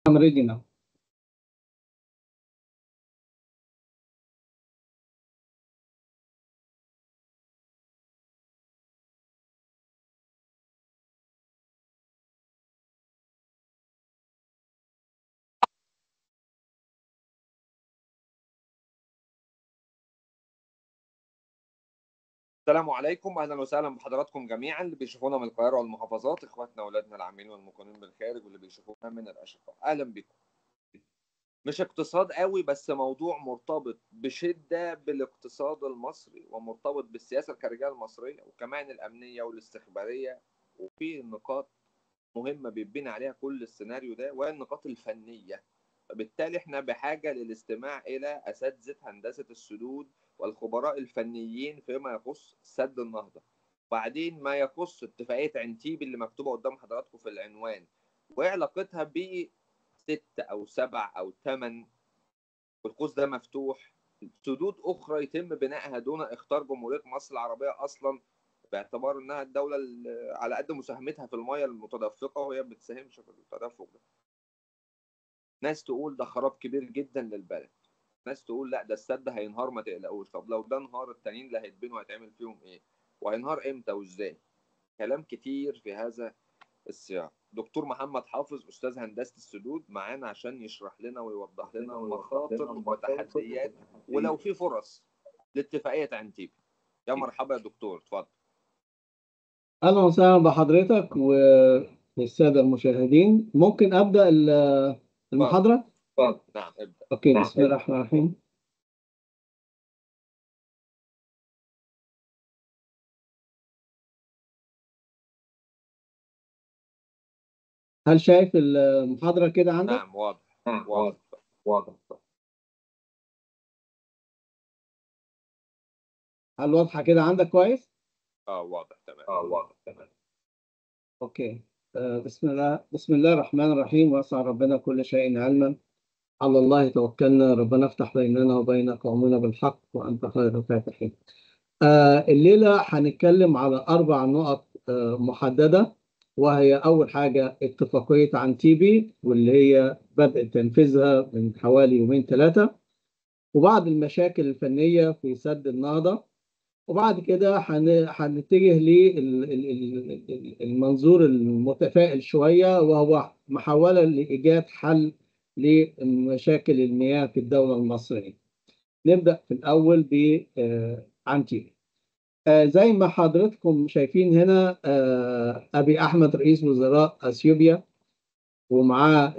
I'm ready now. السلام عليكم اهلا وسهلا بحضراتكم جميعا اللي بيشوفونا من القاهره والمحافظات اخواتنا واولادنا العاملين والمقيمين بالخارج واللي بيشوفونا من الاشقاء اهلا بكم مش اقتصاد قوي بس موضوع مرتبط بشده بالاقتصاد المصري ومرتبط بالسياسه الخارجيه المصريه وكمان الامنيه والاستخباريه وفي نقاط مهمه بيبني عليها كل السيناريو ده وهي النقاط الفنيه فبالتالي احنا بحاجه للاستماع الى اساتذه هندسه السدود والخبراء الفنيين فيما يخص سد النهضه وبعدين ما يخص اتفاقيه عنتيبي اللي مكتوبه قدام حضراتكم في العنوان وايه علاقتها بست او سبع او ثمان والقوس ده مفتوح سدود اخرى يتم بنائها دون اختار جمهوريه مصر العربيه اصلا باعتبار انها الدوله اللي على قد مساهمتها في المياه المتدفقه وهي ما بتساهمش في التدفق ده ناس تقول ده خراب كبير جدا للبلد ناس تقول لا ده السد هينهار ما تقلقوش طب لو ده انهار التانيين اللي هيتبنوا هيتعمل فيهم ايه وهينهار امتى وازاي كلام كتير في هذا السياق دكتور محمد حافظ استاذ هندسه السدود معانا عشان يشرح لنا ويوضح لنا المخاطر والتحديات ولو في فرص لاتفاقيه عنتيبي يا مرحبا يا دكتور اتفضل اهلا وسهلا بحضرتك والساده المشاهدين ممكن ابدا المحاضره اتفضل نعم ابدا اوكي بسم الله الرحمن الرحيم هل شايف المحاضرة كده عندك؟ نعم واضح واضح واضح هل واضحة كده عندك كويس؟ اه واضح تمام اه واضح تمام اوكي آه بسم الله بسم الله الرحمن الرحيم واسع ربنا كل شيء علما على الله توكلنا ربنا افتح بيننا وبين قومنا بالحق وانت خير الفاتحين. آه الليله هنتكلم على اربع نقط آه محدده وهي اول حاجه اتفاقيه عنتيبي واللي هي بدء تنفيذها من حوالي يومين ثلاثه وبعض المشاكل الفنيه في سد النهضه وبعد كده هنتجه للمنظور المتفائل شويه وهو محاوله لايجاد حل لمشاكل المياه في الدولة المصرية نبدأ في الأول بعنتيبي زي ما حضرتكم شايفين هنا أبي أحمد رئيس وزراء أثيوبيا ومعاه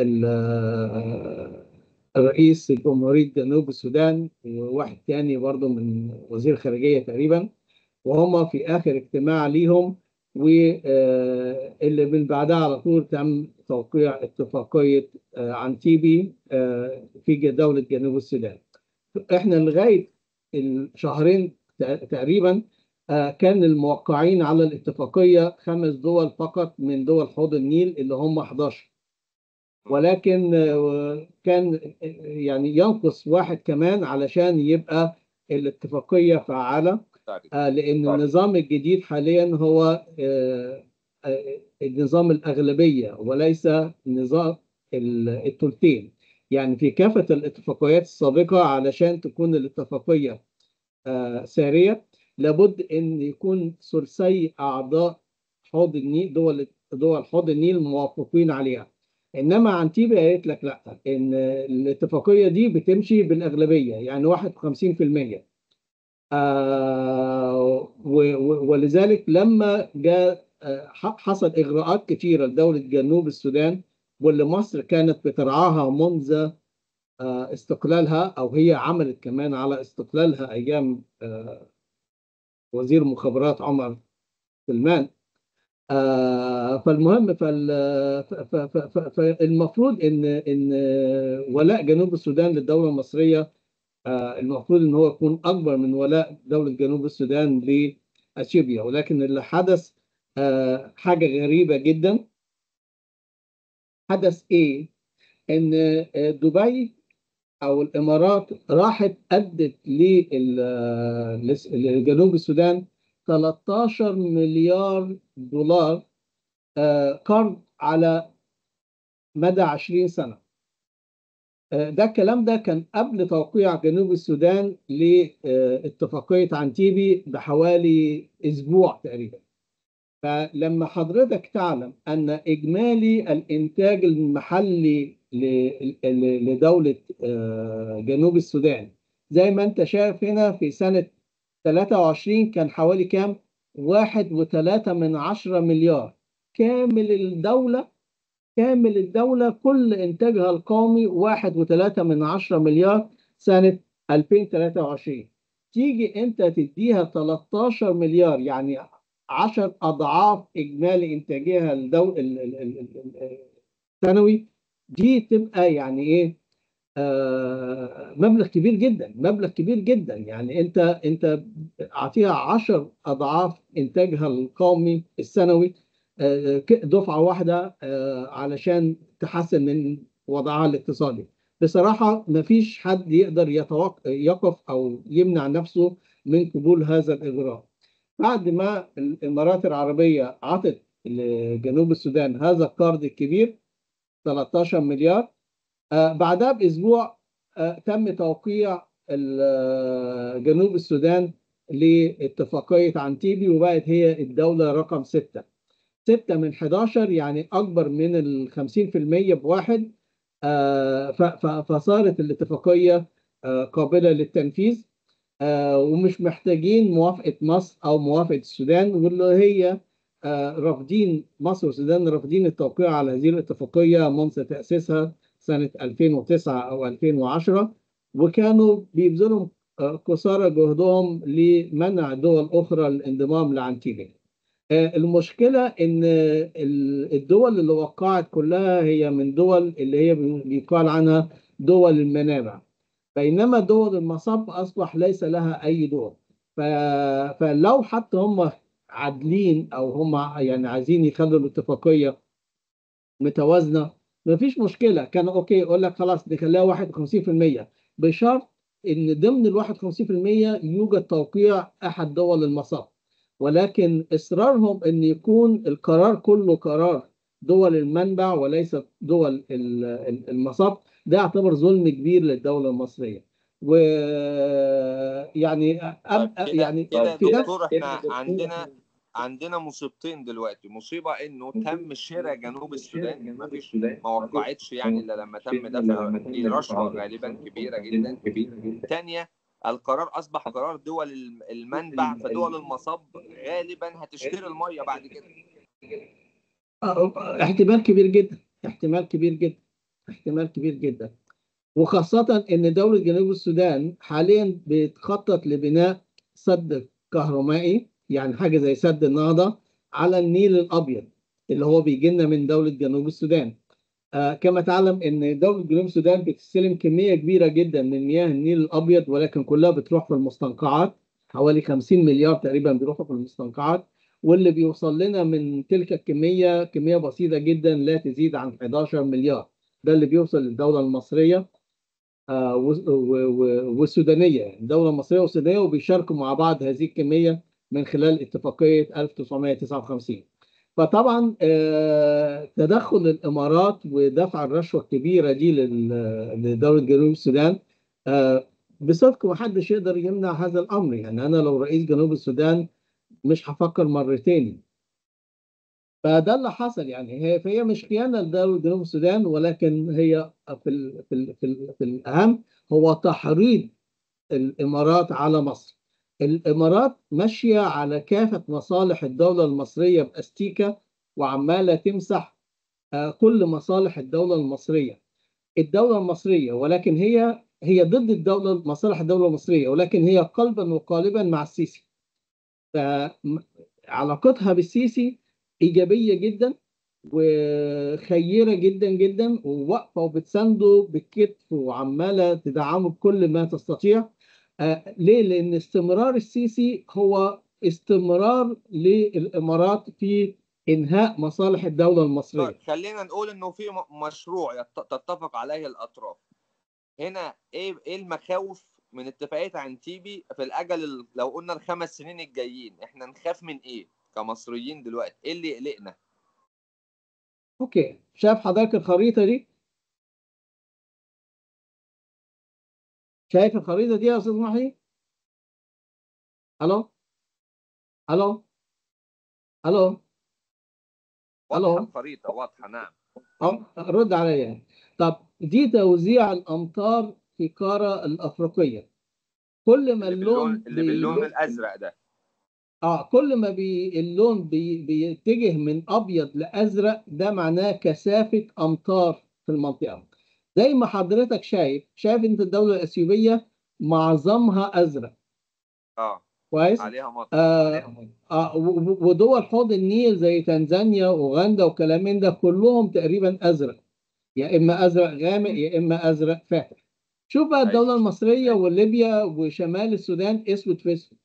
الرئيس جمهورية جنوب السودان وواحد تاني برضه من وزير خارجية تقريبا وهم في آخر اجتماع ليهم واللي من بعدها على طول تم توقيع اتفاقية عنتيبي في دولة جنوب السودان احنا لغاية الشهرين تقريبا كان الموقعين على الاتفاقية خمس دول فقط من دول حوض النيل اللي هم 11 ولكن كان يعني ينقص واحد كمان علشان يبقى الاتفاقية فعالة لأن النظام الجديد حاليا هو النظام الأغلبية وليس نظام الثلثين يعني في كافة الاتفاقيات السابقة علشان تكون الاتفاقية سارية لابد أن يكون ثلثي أعضاء حوض النيل دول دول حوض النيل موافقين عليها انما عنتيبي قالت لك لا ان الاتفاقيه دي بتمشي بالاغلبيه يعني 51% آه ولذلك لما جاء حصل اغراءات كثيره لدوله جنوب السودان واللي مصر كانت بترعاها منذ آه استقلالها او هي عملت كمان على استقلالها ايام آه وزير مخابرات عمر سلمان فالمهم فالمفروض ان ان ولاء جنوب السودان للدوله المصريه المفروض ان هو يكون اكبر من ولاء دوله جنوب السودان لاثيوبيا ولكن اللي حدث حاجه غريبه جدا حدث ايه ان دبي او الامارات راحت ادت لجنوب السودان 13 مليار دولار قرض على مدى 20 سنه آه، ده الكلام ده كان قبل توقيع جنوب السودان لاتفاقية عنتيبي بحوالي أسبوع تقريبا فلما حضرتك تعلم أن إجمالي الإنتاج المحلي ل- ل- لدولة آه، جنوب السودان زي ما أنت شايف هنا في سنة 23 كان حوالي كام؟ واحد وثلاثة من عشرة مليار كامل الدولة كامل الدولة كل إنتاجها القومي واحد وثلاثة من عشرة مليار سنة 2023 تيجي أنت تديها 13 مليار يعني 10 أضعاف إجمالي إنتاجها الدو... ال- ال- ال- ال- السنوي دي تبقى يعني إيه آه مبلغ كبير جدا مبلغ كبير جدا يعني أنت أنت أعطيها 10 أضعاف إنتاجها القومي السنوي آه، ك- دفعة واحدة آه، علشان تحسن من وضعها الاقتصادي بصراحة مفيش حد يقدر يتوق- يقف أو يمنع نفسه من قبول هذا الإجراء بعد ما الإمارات العربية عطت لجنوب السودان هذا القرض الكبير 13 مليار آه، بعدها بأسبوع آه، تم توقيع ال- آه، جنوب السودان لاتفاقية عنتيبي وبقت هي الدولة رقم ستة 6 من 11 يعني أكبر من ال 50% بواحد آه، ف- ف- فصارت الاتفاقية آه، قابلة للتنفيذ آه، ومش محتاجين موافقة مصر أو موافقة السودان واللي هي آه، رافضين مصر والسودان رافضين التوقيع على هذه الاتفاقية منذ تأسيسها سنة 2009 أو 2010 وكانوا بيبذلوا آه، قصارى جهدهم لمنع دول أخرى الانضمام لعنتيبي آه، المشكلة إن ال- الدول اللي وقعت كلها هي من دول اللي هي بيقال عنها دول المنابع بينما دول المصب أصبح ليس لها أي دور ف... فلو حتى هم عادلين أو هم يعني عايزين يخلوا الاتفاقية متوازنة مفيش مشكلة كان أوكي يقول لك خلاص نخليها 51% بشرط إن ضمن ال 51% يوجد توقيع أحد دول المصب ولكن إصرارهم إن يكون القرار كله قرار دول المنبع وليس دول ال- ال- المصب ده يعتبر ظلم كبير للدولة المصرية ويعني طيب كده يعني كده في يا نفس دكتور احنا عندنا عندنا مصيبتين دلوقتي مصيبة انه تم شراء جنوب السودان ما فيش ما وقعتش يعني الا لما تم دفع دي رشوة غالبا كبيرة جدا تانية القرار اصبح قرار دول الم- المنبع فدول المصب غالبا هتشتري المية بعد كده آه، احتمال كبير جدا احتمال كبير جدا احتمال كبير جدا وخاصة إن دولة جنوب السودان حاليا بتخطط لبناء سد كهربائي يعني حاجة زي سد النهضة على النيل الأبيض اللي هو بيجي لنا من دولة جنوب السودان آه كما تعلم إن دولة جنوب السودان بتستلم كمية كبيرة جدا من مياه النيل الأبيض ولكن كلها بتروح في المستنقعات حوالي 50 مليار تقريبا بيروحوا في المستنقعات واللي بيوصل لنا من تلك الكمية كمية بسيطة جدا لا تزيد عن 11 مليار ده اللي بيوصل للدولة المصرية آه، و- و- و- والسودانية يعني الدولة المصرية والسودانية وبيشاركوا مع بعض هذه الكمية من خلال اتفاقية 1959 فطبعا آه، تدخل الإمارات ودفع الرشوة الكبيرة دي لل- لدولة جنوب السودان آه، بصدق محدش يقدر يمنع هذا الأمر يعني أنا لو رئيس جنوب السودان مش هفكر مرتين فده اللي حصل يعني هي فهي مش خيانه لدوله جنوب السودان ولكن هي في ال في ال في, ال في الاهم هو تحريض الامارات على مصر. الامارات ماشيه على كافه مصالح الدوله المصريه باستيكه وعماله تمسح آه، كل مصالح الدوله المصريه. الدوله المصريه ولكن هي هي ضد الدوله مصالح الدوله المصريه ولكن هي قلبا وقالبا مع السيسي. فعلاقتها بالسيسي ايجابيه جدا وخيره جدا جدا وواقفه وبتسانده بالكتف وعماله تدعمه بكل ما تستطيع آه ليه؟ لان استمرار السيسي هو استمرار للامارات في انهاء مصالح الدوله المصريه. طيب خلينا نقول انه في م- مشروع يت- تتفق عليه الاطراف هنا ايه ايه المخاوف من اتفاقيه عنتيبي في الاجل ال- لو قلنا الخمس سنين الجايين احنا نخاف من ايه كمصريين دلوقتي ايه اللي يقلقنا اوكي شايف حضرتك الخريطه دي؟ شايف الخريطة دي يا أستاذ محي؟ ألو؟ ألو؟ ألو؟ ألو؟ واضحه الخريطه واضحه نعم أه رد عليا طب دي توزيع الأمطار في القارة الأفريقية كل ما اللي باللون اللون اللي باللون بي... الازرق ده اه كل ما بي اللون بي... بيتجه من ابيض لازرق ده معناه كثافه امطار في المنطقه زي ما حضرتك شايف شايف انت الدوله الاثيوبيه معظمها ازرق اه كويس عليها مطر آه آه و- و- ودول حوض النيل زي تنزانيا واوغندا وكلام من ده كلهم تقريبا ازرق يا اما ازرق غامق يا اما ازرق فاتح شوف بقى الدوله أيوة. المصريه وليبيا وشمال السودان اسود في اسود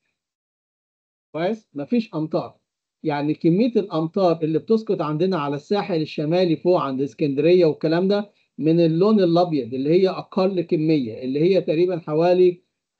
كويس مفيش امطار يعني كميه الامطار اللي بتسقط عندنا على الساحل الشمالي فوق عند اسكندريه والكلام ده من اللون الابيض اللي هي اقل كميه اللي هي تقريبا حوالي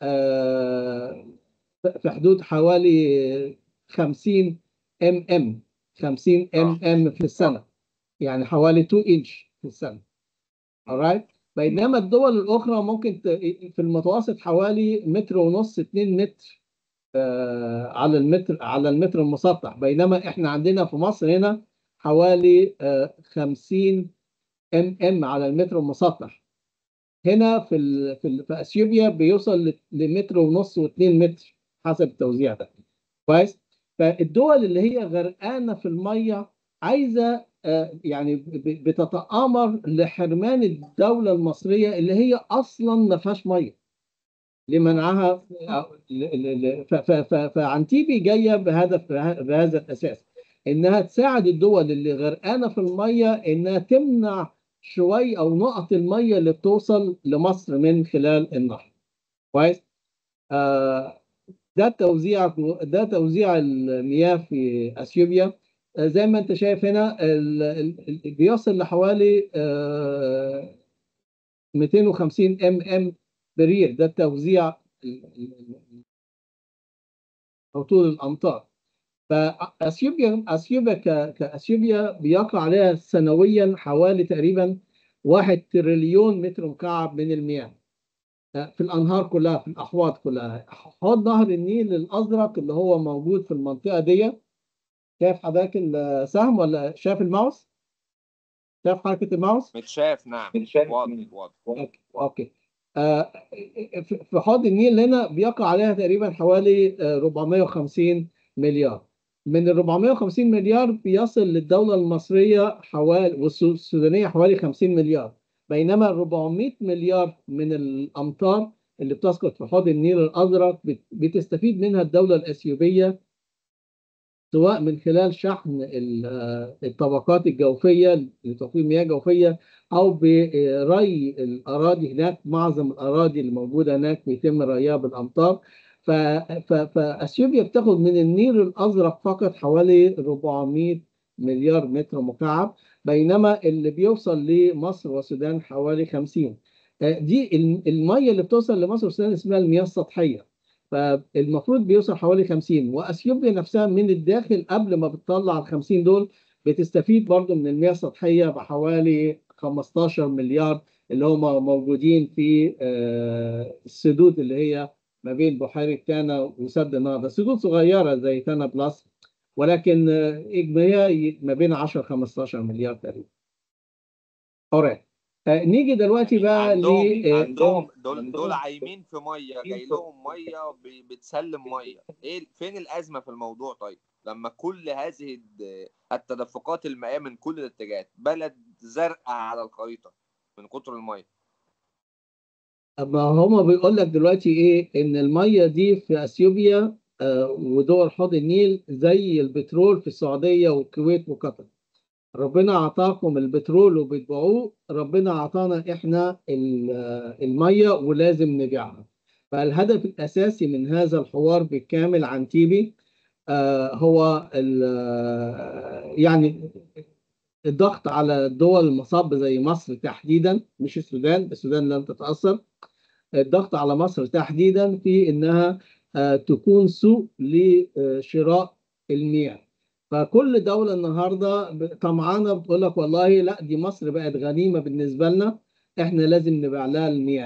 آه في حدود حوالي 50 ام ام 50 ام ام في السنه يعني حوالي 2 انش في السنه alright بينما الدول الاخرى ممكن ت- في المتوسط حوالي متر ونص 2 متر آه، على المتر على المتر المسطح بينما احنا عندنا في مصر هنا حوالي آه، 50 ام ام على المتر المسطح هنا في ال في, ال في اثيوبيا بيوصل ل- لمتر ونص و2 متر حسب التوزيع ده كويس فالدول اللي هي غرقانه في الميه عايزه آه، يعني ب- بتتآمر لحرمان الدوله المصريه اللي هي اصلا ما فيهاش ميه لمنعها ل- ل- ل- ف- ف- ف- فعنتيبي جايه بهدف بهذا الاساس انها تساعد الدول اللي غرقانه في الميه انها تمنع شوي او نقط الميه اللي بتوصل لمصر من خلال النهر كويس آه ده توزيع ده توزيع المياه في اثيوبيا آه، زي ما انت شايف هنا ال- ال- ال- بيصل لحوالي آه 250 ام ام برير ده التوزيع ال- ال- ال- او طول الامطار فاثيوبيا اثيوبيا ك- كاثيوبيا بيقع عليها سنويا حوالي تقريبا واحد تريليون متر مكعب من المياه في الانهار كلها في الاحواض كلها حوض نهر النيل الازرق اللي هو موجود في المنطقه دي شايف حضرتك السهم ولا شايف الماوس؟ شايف حركه الماوس؟ متشاف نعم واضح واضح اوكي اوكي آه، في في حوض النيل هنا بيقع عليها تقريبا حوالي آه، 450 مليار من ال 450 مليار بيصل للدولة المصرية حوالي والسودانية حوالي 50 مليار بينما ال 400 مليار من الأمطار اللي بتسقط في حوض النيل الأزرق بت- بتستفيد منها الدولة الأثيوبية سواء من خلال شحن ال- آه، الطبقات الجوفية لتقويم مياه جوفية أو بري الأراضي هناك معظم الأراضي اللي موجودة هناك بيتم ريها بالأمطار ف- ف- فأثيوبيا بتاخد من النيل الأزرق فقط حوالي 400 مليار متر مكعب بينما اللي بيوصل لمصر والسودان حوالي 50 آه، دي الم- المية اللي بتوصل لمصر والسودان اسمها المياه السطحية فالمفروض بيوصل حوالي 50 واثيوبيا نفسها من الداخل قبل ما بتطلع ال 50 دول بتستفيد برضو من المياه السطحيه بحوالي 15 مليار اللي هم موجودين في آه، السدود اللي هي ما بين بحيره تانا وسد النهضه سدود صغيره زي تانا بلس ولكن آه، اجماليه ما بين 10 15 مليار تقريبا. alright آه، نيجي دلوقتي بقى عندهم ل آه، عندهم دول دول عايمين في ميه جاي لهم ميه ب- بتسلم ميه ايه فين الازمه في الموضوع طيب لما كل هذه الد- التدفقات المائيه من كل الاتجاهات بلد زرقاء على الخريطه من كتر الميه اما هما بيقول لك دلوقتي ايه ان الميه دي في اثيوبيا آه، ودول حوض النيل زي البترول في السعوديه والكويت وقطر ربنا اعطاكم البترول وبتبيعوه ربنا اعطانا احنا ال- آه، الميه ولازم نبيعها فالهدف الاساسي من هذا الحوار بالكامل عن تيبي آه، هو ال- آه، يعني الضغط على الدول المصاب زي مصر تحديدا مش السودان السودان لن تتاثر الضغط على مصر تحديدا في انها آه، تكون سوق لشراء المياه فكل دولة النهاردة ب- طمعانة بتقول لك والله لا دي مصر بقت غنيمة بالنسبة لنا احنا لازم نبيع لها المياه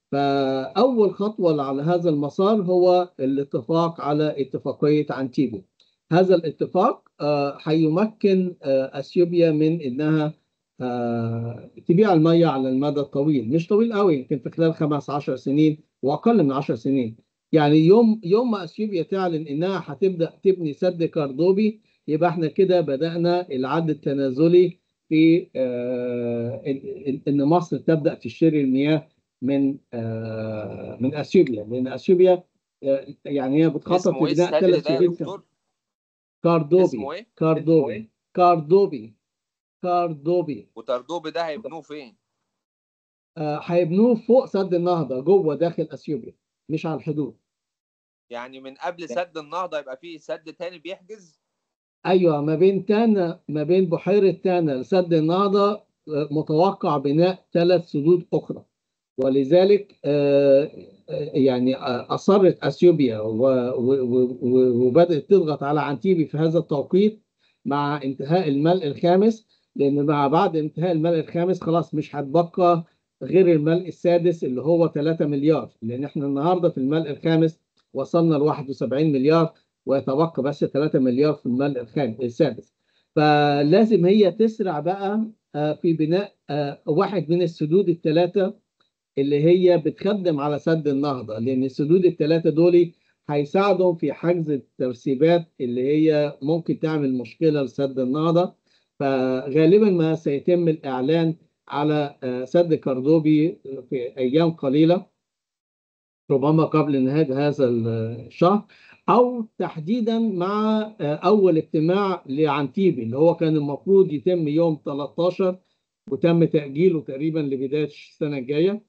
فأول خطوة على هذا المسار هو الاتفاق على اتفاقية عنتيبي هذا الاتفاق آه، هيمكن آه، اثيوبيا من انها آه، تبيع المية على المدى الطويل مش طويل قوي يمكن في خلال خمس عشر سنين واقل من عشر سنين يعني يوم يوم ما اثيوبيا تعلن انها هتبدا تبني سد كاردوبي يبقى احنا كده بدانا العد التنازلي في آه، إن- إن- ان مصر تبدا تشتري المياه من آه، من اثيوبيا لان اثيوبيا آه، يعني هي بتخطط اسمه ايه لبناء السد ثلاث ده يا سدود دكتور؟ كاردوبي اسمه ايه؟ كاردوبي كاردوبي كاردوبي وتردوبي ده هيبنوه فين؟ آه، هيبنوه فوق سد النهضة جوه داخل اثيوبيا مش على الحدود يعني من قبل سد النهضه يبقى فيه سد تاني بيحجز ايوه ما بين تانا ما بين بحيرة تانا لسد النهضة آه، متوقع بناء ثلاث سدود اخرى ولذلك آه، آه، يعني آه، اصرت اثيوبيا و- و- و- و- وبدات تضغط على عنتيبي في هذا التوقيت مع انتهاء الملء الخامس لان مع بعد انتهاء الملء الخامس خلاص مش هتبقى غير الملء السادس اللي هو 3 مليار لان احنا النهارده في الملء الخامس وصلنا ل 71 مليار ويتبقى بس 3 مليار في الملء الخامس السادس فلازم هي تسرع بقى آه، في بناء آه، واحد من السدود الثلاثه اللي هي بتخدم على سد النهضه لان السدود الثلاثه دول هيساعدوا في حجز الترسيبات اللي هي ممكن تعمل مشكله لسد النهضه فغالبا ما سيتم الاعلان على آه، سد كاردوبي في ايام قليله ربما قبل نهايه هذا الشهر او تحديدا مع آه، اول اجتماع لعنتيبي اللي هو كان المفروض يتم يوم 13 وتم تاجيله تقريبا لبدايه السنه الجايه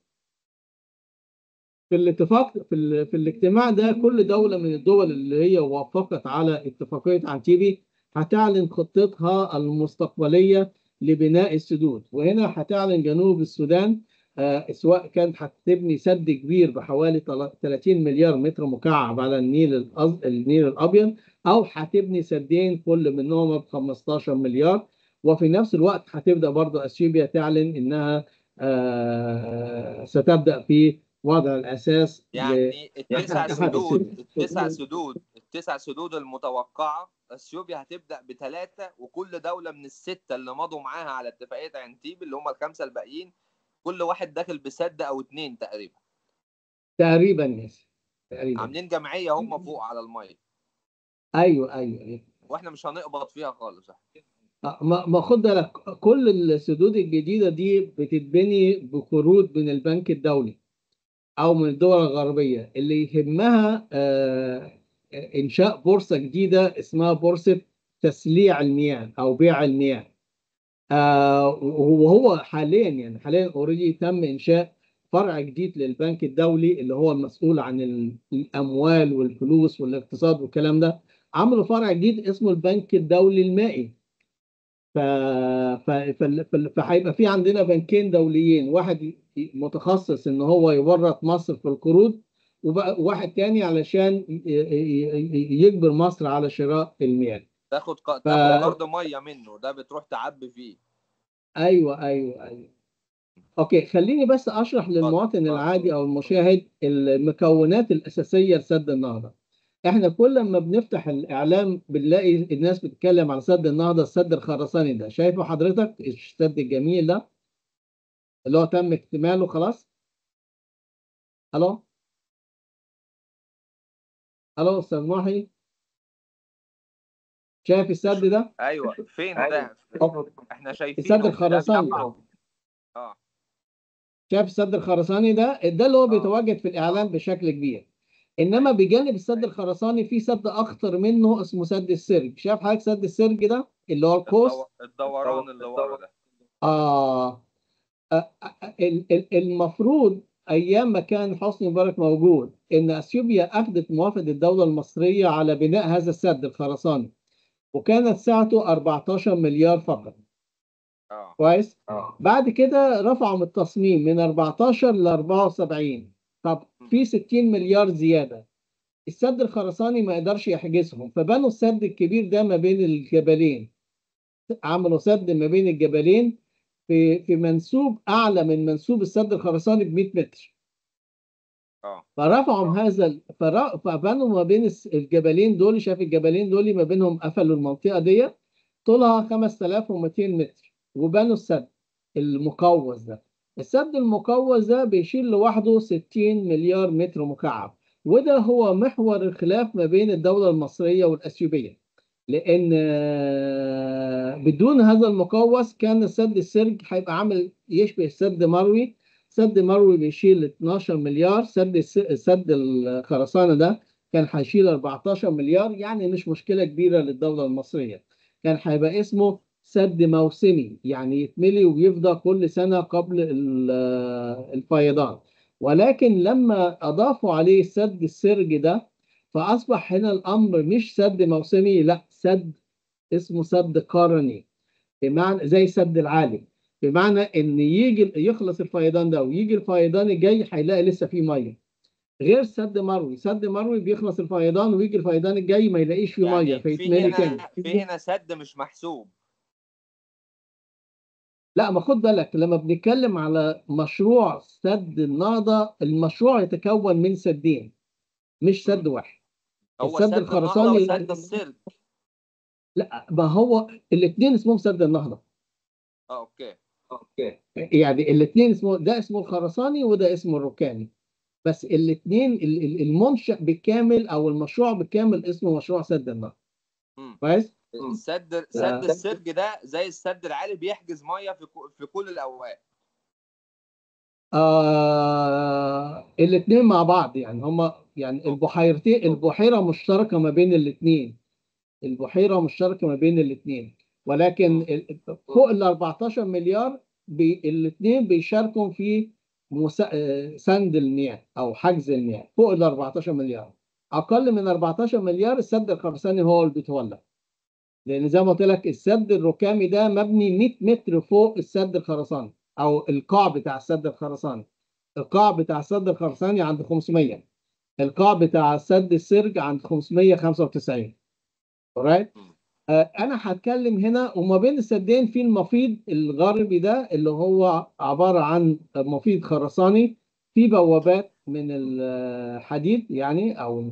في الاتفاق في, ال... في الاجتماع ده كل دولة من الدول اللي هي وافقت على اتفاقية عنتيبي هتعلن خطتها المستقبلية لبناء السدود وهنا هتعلن جنوب السودان آه سواء كانت هتبني سد كبير بحوالي تل- 30 مليار متر مكعب على النيل الأز... النيل الأبيض أو هتبني سدين كل منهم ب 15 مليار وفي نفس الوقت هتبدأ برضه أثيوبيا تعلن إنها آه ستبدأ في وضع الاساس ل- يعني التسع أحد سدود السدود. التسع سدود التسع سدود المتوقعه اثيوبيا هتبدا بثلاثه وكل دوله من السته اللي مضوا معاها على اتفاقيه عنتيب اللي هم الخمسه الباقيين كل واحد داخل بسد او اتنين تقريبا تقريبا يس تقريبا عاملين جمعيه هم فوق على الميه ايوه ايوه أيوة. واحنا مش هنقبض فيها خالص آه، ما ما خد بالك كل السدود الجديده دي بتتبني بقروض من البنك الدولي او من الدول الغربيه اللي يهمها آه، انشاء بورصه جديده اسمها بورصه تسليع المياه او بيع المياه آه، وهو حاليا يعني حاليا اوريدي تم انشاء فرع جديد للبنك الدولي اللي هو المسؤول عن ال- الاموال والفلوس والاقتصاد والكلام ده عملوا فرع جديد اسمه البنك الدولي المائي ف... ف... ف... ف... فهيبقى في عندنا بنكين دوليين واحد ي- متخصص ان هو يورط مصر في القروض وبقى واحد تاني علشان ي- ي- ي- يجبر مصر على شراء المياه تاخد ق... ف- تاخد قرض ميه منه ده بتروح تعبي فيه ايوه ايوه ايوه اوكي خليني بس اشرح للمواطن اتفضل. العادي او المشاهد المكونات الاساسيه لسد النهضه احنا كل ما بنفتح الاعلام بنلاقي الناس بتتكلم على سد النهضه السد الخرساني ده شايفه حضرتك السد الجميل ده اللي هو تم اكتماله خلاص الو الو استاذ محي شايف السد ده ايوه فين ده احنا شايفينه السد ده الخرساني بيقع. اه شايف السد الخرساني ده ده اللي هو آه. بيتواجد في الاعلام بشكل كبير انما بجانب السد الخرساني في سد اخطر منه اسمه سد السرج شايف حضرتك سد السرج ده اللي هو القوس الدو... الدوران اللي ورا ده آه آه، آه، ال- ال- المفروض ايام ما كان حسني مبارك موجود ان اثيوبيا اخذت موافقه الدوله المصريه على بناء هذا السد الخرساني وكانت سعته 14 مليار فقط اه كويس اه بعد كده رفعوا من التصميم من 14 ل 74 طب في 60 مليار زياده السد الخرساني ما يقدرش يحجزهم فبنوا السد الكبير ده ما بين الجبلين عملوا سد ما بين الجبلين في في منسوب اعلى من منسوب السد الخرساني ب 100 متر اه فرفعوا هذا ال- فرا- فبنوا ما بين الس- الجبلين دول شايف الجبلين دول ما بينهم قفلوا المنطقه دي طولها 5200 متر وبنوا السد المقوس ده السد المقوس ده بيشيل لوحده 60 مليار متر مكعب وده هو محور الخلاف ما بين الدولة المصرية والأثيوبية لأن آه، بدون هذا المقوس كان سد السرج هيبقى عامل يشبه سد مروي سد مروي بيشيل 12 مليار سد الس- سد الخرسانة ده كان هيشيل 14 مليار يعني مش مشكلة كبيرة للدولة المصرية كان هيبقى اسمه سد موسمي يعني يتملي ويفضى كل سنة قبل ال- الفيضان ولكن لما أضافوا عليه سد السرج ده فأصبح هنا الأمر مش سد موسمي لا سد اسمه سد قرني بمعنى زي سد العالي بمعنى ان يجي يخلص الفيضان ده ويجي الفيضان الجاي هيلاقي لسه فيه ميه غير سد مروي سد مروي بيخلص الفيضان ويجي الفيضان الجاي ما يلاقيش فيه ميه يعني في فيتملي تاني هنا في هنا سد مش محسوب لا ما خد بالك لما بنتكلم على مشروع سد النهضه المشروع يتكون من سدين مش سد واحد هو السد سد النهضه الخرساني وسد السرج لا ما هو الاثنين اسمهم سد النهضه اه اوكي اوكي يعني الاثنين اسمه ده اسمه الخرساني وده اسمه الركاني بس الاثنين المنشأ بالكامل او المشروع بالكامل اسمه مشروع سد النهضه مم. كويس السد سد السرج ده زي السد العالي بيحجز ميه في كو- في كل الاوقات آه الاثنين مع بعض يعني هما يعني البحيرتين البحيره مشتركه ما بين الاثنين البحيره مشتركه ما بين الاثنين ولكن ال- فوق ال 14 مليار الاثنين بيشاركوا في مسا... آه، سند المياه او حجز المياه فوق ال 14 مليار اقل من 14 مليار السد الخرساني هو اللي بيتولى لان زي ما قلت لك السد الركامي ده مبني 100 متر فوق السد الخرساني او القاع بتاع السد الخرساني القاع بتاع السد الخرساني عند 500 القاع بتاع سد السرج عند 595 alright مم. آه، انا هتكلم هنا وما بين السدين في المفيض الغربي ده اللي هو عباره عن مفيض خرساني في بوابات من الحديد يعني او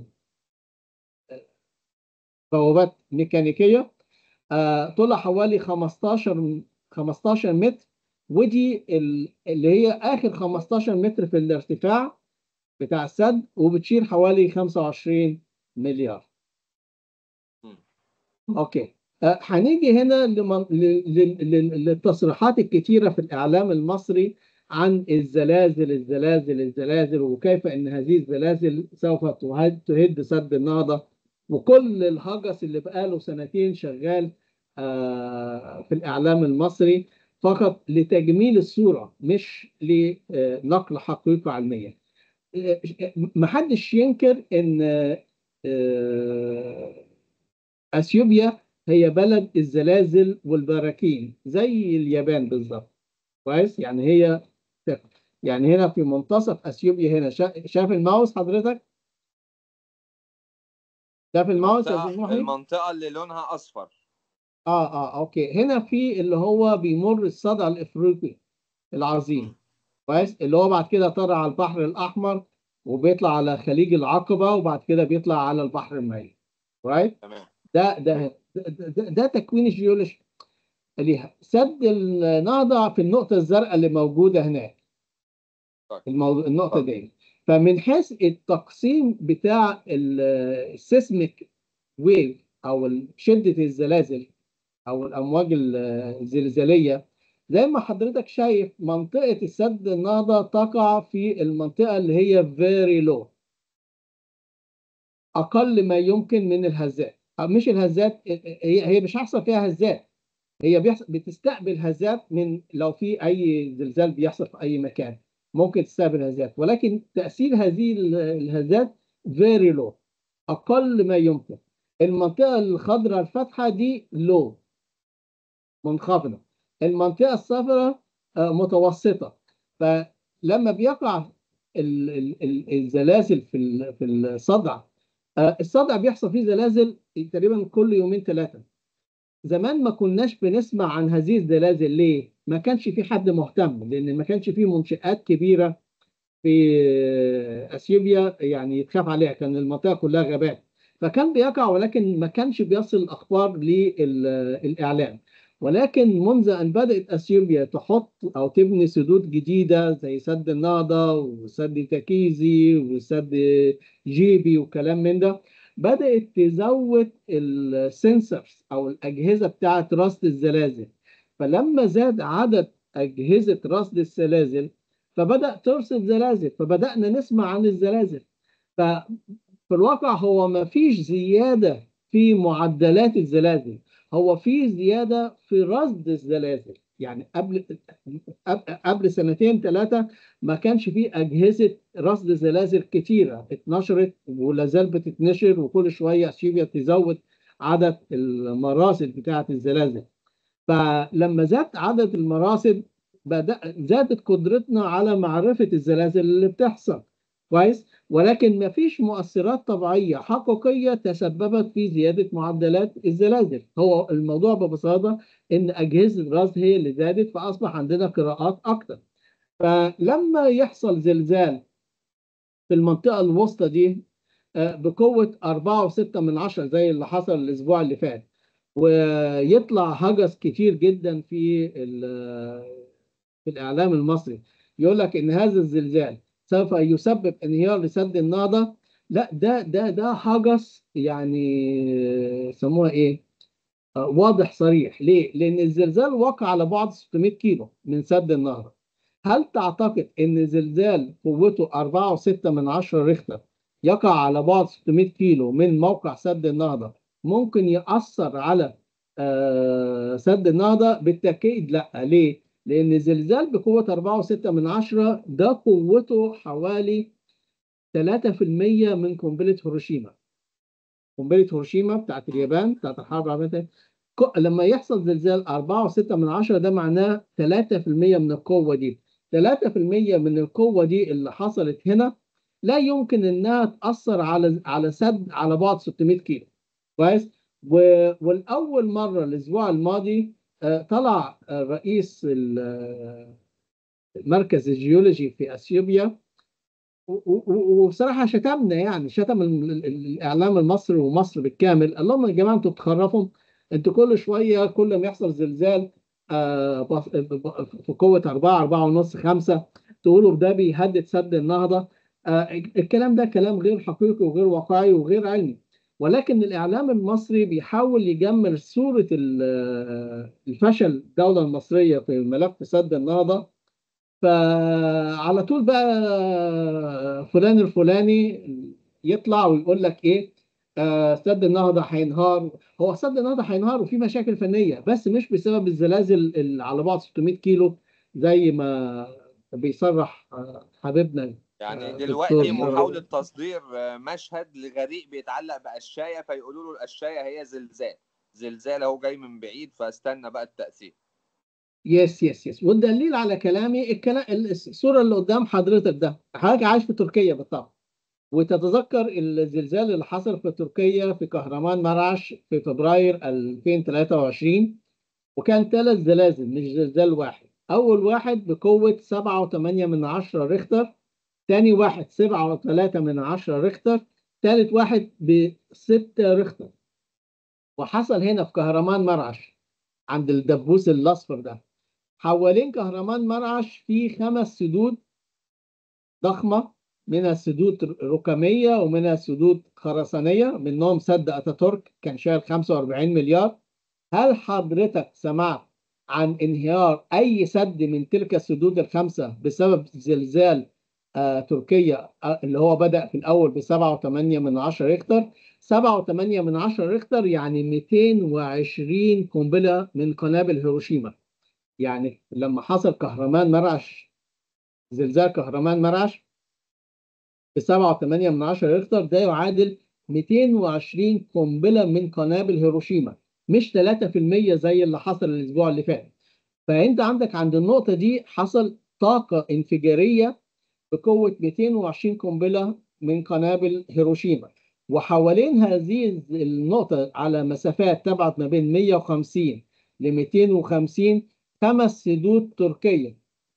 بوابات ميكانيكيه آه، طولها حوالي 15 15 متر ودي ال- اللي هي اخر 15 متر في الارتفاع بتاع السد وبتشيل حوالي 25 مليار مم. اوكي آه، هنيجي هنا لمن... ل- ل- ل- للتصريحات الكتيره في الاعلام المصري عن الزلازل الزلازل الزلازل وكيف ان هذه الزلازل سوف تهد تهد سد النهضه وكل الهجس اللي بقاله سنتين شغال آه، في الاعلام المصري فقط لتجميل الصوره مش لنقل حقيقه علميه. آه، محدش ينكر ان آه، اثيوبيا هي بلد الزلازل والبراكين زي اليابان بالظبط كويس يعني هي يعني هنا في منتصف اثيوبيا هنا شا- شايف الماوس حضرتك شايف الماوس يا استاذ المنطقه محي المنطقه اللي لونها اصفر اه اه اوكي هنا في اللي هو بيمر الصدع الافريقي العظيم كويس اللي هو بعد كده طلع على البحر الاحمر وبيطلع على خليج العقبه وبعد كده بيطلع على البحر الميت رايت تمام ده ده ده, ده, ده تكوين الجيولوجي ليها سد النهضه في النقطه الزرقاء اللي موجوده هناك طيب. الموضوع النقطه دي فمن حيث التقسيم بتاع السيسميك ويف او شده الزلازل او الامواج الزلزاليه زي ما حضرتك شايف منطقه السد النهضه تقع في المنطقه اللي هي فيري لو اقل ما يمكن من الهزات أو مش الهزات هي هي مش هيحصل فيها هزات هي بيحصل بتستقبل هزات من لو في اي زلزال بيحصل في اي مكان ممكن تستقبل هزات ولكن تاثير هذه الهزات فيري لو اقل ما يمكن المنطقه الخضراء الفاتحه دي لو منخفضه المنطقه الصفراء آه، متوسطه فلما بيقع ال- ال- ال- الزلازل في ال- في الصدع آه، الصدع بيحصل فيه زلازل تقريبا كل يومين ثلاثه زمان ما كناش بنسمع عن هذه الزلازل ليه؟ ما كانش في حد مهتم لان ما كانش في منشآت كبيره في اثيوبيا يعني يتخاف عليها كان المنطقه كلها غابات فكان بيقع ولكن ما كانش بيصل الاخبار للاعلام ولكن منذ ان بدات اثيوبيا تحط او تبني سدود جديده زي سد النهضه وسد تكيزي وسد جيبي وكلام من ده بدات تزود السنسرز او الاجهزه بتاعه رصد الزلازل فلما زاد عدد اجهزه رصد الزلازل فبدا ترصد زلازل فبدانا نسمع عن الزلازل ففي الواقع هو ما فيش زياده في معدلات الزلازل هو في زياده في رصد الزلازل يعني قبل قبل سنتين ثلاثه ما كانش في اجهزه رصد زلازل كتيره اتنشرت ولا زال بتتنشر وكل شويه اثيوبيا تزود عدد المراصد بتاعه الزلازل فلما زاد عدد المراصد بدأ زادت قدرتنا على معرفة الزلازل اللي بتحصل كويس ولكن ما فيش مؤثرات طبيعية حقيقية تسببت في زيادة معدلات الزلازل هو الموضوع ببساطة إن أجهزة الرصد هي اللي زادت فأصبح عندنا قراءات أكتر فلما يحصل زلزال في المنطقة الوسطى دي بقوة 4.6 من عشرة زي اللي حصل الأسبوع اللي فات ويطلع هجس كتير جدا في في الاعلام المصري يقول لك ان هذا الزلزال سوف يسبب انهيار لسد النهضه لا ده ده ده هجس يعني سموها ايه واضح صريح ليه لان الزلزال وقع على بعد 600 كيلو من سد النهضه هل تعتقد ان زلزال قوته 4.6 من 10 ريختر يقع على بعد 600 كيلو من موقع سد النهضه ممكن يأثر على آه سد النهضة بالتأكيد لا ليه؟ لأن الزلزال بقوة 4.6 من عشرة ده قوته حوالي 3% من قنبلة هيروشيما قنبلة هيروشيما بتاعت اليابان بتاعت الحرب العالمية لما يحصل زلزال 4.6 من عشرة ده معناه 3% من القوة دي 3% من القوة دي اللي حصلت هنا لا يمكن انها تأثر على على سد على بعد 600 كيلو كويس والاول مره الاسبوع الماضي طلع رئيس المركز الجيولوجي في اثيوبيا وبصراحه شتمنا يعني شتم الاعلام المصري ومصر بالكامل قال لهم يا جماعه انتوا بتخرفوا انتوا كل شويه كل ما يحصل زلزال في قوه 4 4 ونص 5 تقولوا ده بيهدد سد النهضه الكلام ده كلام غير حقيقي وغير واقعي وغير علمي ولكن الإعلام المصري بيحاول يجمل صورة الفشل الدولة المصرية في ملف سد النهضة فعلى طول بقى فلان الفلاني يطلع ويقول لك إيه آه سد النهضة هينهار هو سد النهضة هينهار وفي مشاكل فنية بس مش بسبب الزلازل اللي على بعد 600 كيلو زي ما بيصرح حبيبنا يعني دلوقتي محاولة تصدير مشهد لغريق بيتعلق بقشاية فيقولوا له القشاية هي زلزال زلزال اهو جاي من بعيد فاستنى بقى التأثير يس يس يس والدليل على كلامي الكلام الصورة اللي قدام حضرتك ده حضرتك عايش في تركيا بالطبع وتتذكر الزلزال اللي حصل في تركيا في كهرمان مرعش في فبراير 2023 وكان ثلاث زلازل مش زلزال واحد أول واحد بقوة 7.8 من عشرة ريختر تاني واحد سبعة وثلاثة من عشرة ريختر تالت واحد بستة ريختر وحصل هنا في كهرمان مرعش عند الدبوس الأصفر ده حوالين كهرمان مرعش في خمس سدود ضخمة منها سدود ركامية ومنها سدود خرسانية منهم سد أتاتورك كان شايل 45 مليار هل حضرتك سمعت عن انهيار أي سد من تلك السدود الخمسة بسبب زلزال آه تركيا آه اللي هو بدأ في الأول ب 7.8 من 10 ريختر 7.8 من 10 ريختر يعني 220 قنبلة من قنابل هيروشيما يعني لما حصل كهرمان مرعش زلزال كهرمان مرعش ب 7.8 من 10 ريختر ده يعادل 220 قنبلة من قنابل هيروشيما مش 3% زي اللي حصل الأسبوع اللي فات فأنت عندك عند النقطة دي حصل طاقة انفجارية بقوة 220 قنبلة من قنابل هيروشيما وحوالين هذه النقطة على مسافات تبعد ما بين 150 ل 250 خمس سدود تركية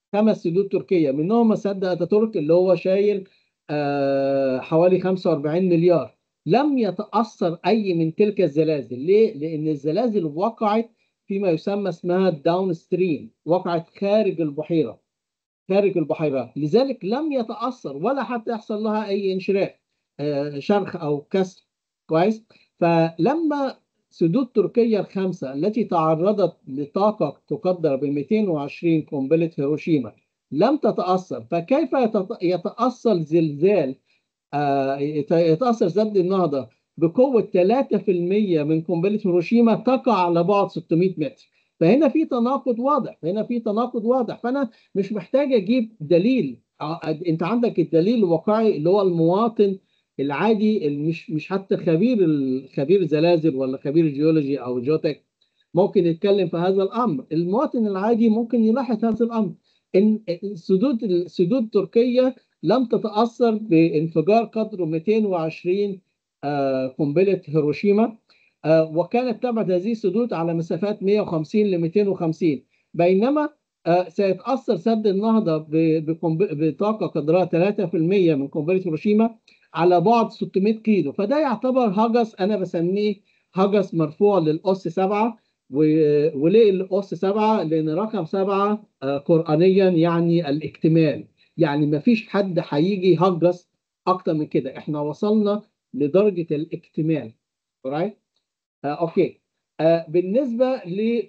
خمس سدود تركيه منهم سد اتاتورك اللي هو شايل آه، حوالي 45 مليار لم يتاثر اي من تلك الزلازل ليه؟ لان الزلازل وقعت فيما يسمى اسمها الداون ستريم وقعت خارج البحيره خارج البحيرات لذلك لم يتاثر ولا حتى يحصل لها اي انشراح آه، شرخ او كسر كويس فلما سدود تركيا الخمسه التي تعرضت لطاقه تقدر ب 220 قنبله هيروشيما لم تتاثر فكيف يتط- يتاثر زلزال آه، يت- يتاثر سد النهضه بقوه 3% من قنبله هيروشيما تقع على بعد 600 متر فهنا في تناقض واضح هنا في تناقض واضح فانا مش محتاج اجيب دليل ع- انت عندك الدليل الواقعي اللي هو المواطن العادي اللي مش مش حتى خبير ال- خبير زلازل ولا خبير جيولوجي او جيوتك ممكن يتكلم في هذا الامر المواطن العادي ممكن يلاحظ هذا الامر ان سدود السدود تركيا لم تتاثر بانفجار قدره 220 آه، قنبله هيروشيما آه، وكانت تبعد هذه السدود على مسافات 150 ل 250 بينما آه، سيتاثر سد النهضه ب- بقنب- بطاقه قدرها 3% من قنبله هيروشيما على بعد 600 كيلو فده يعتبر هجس انا بسميه هجس مرفوع للاس 7 و- وليه الاس 7 لان رقم 7 آه، قرانيا يعني الاكتمال يعني ما فيش حد هيجي يهجس اكتر من كده احنا وصلنا لدرجه الاكتمال right? آه، اوكي آه، بالنسبه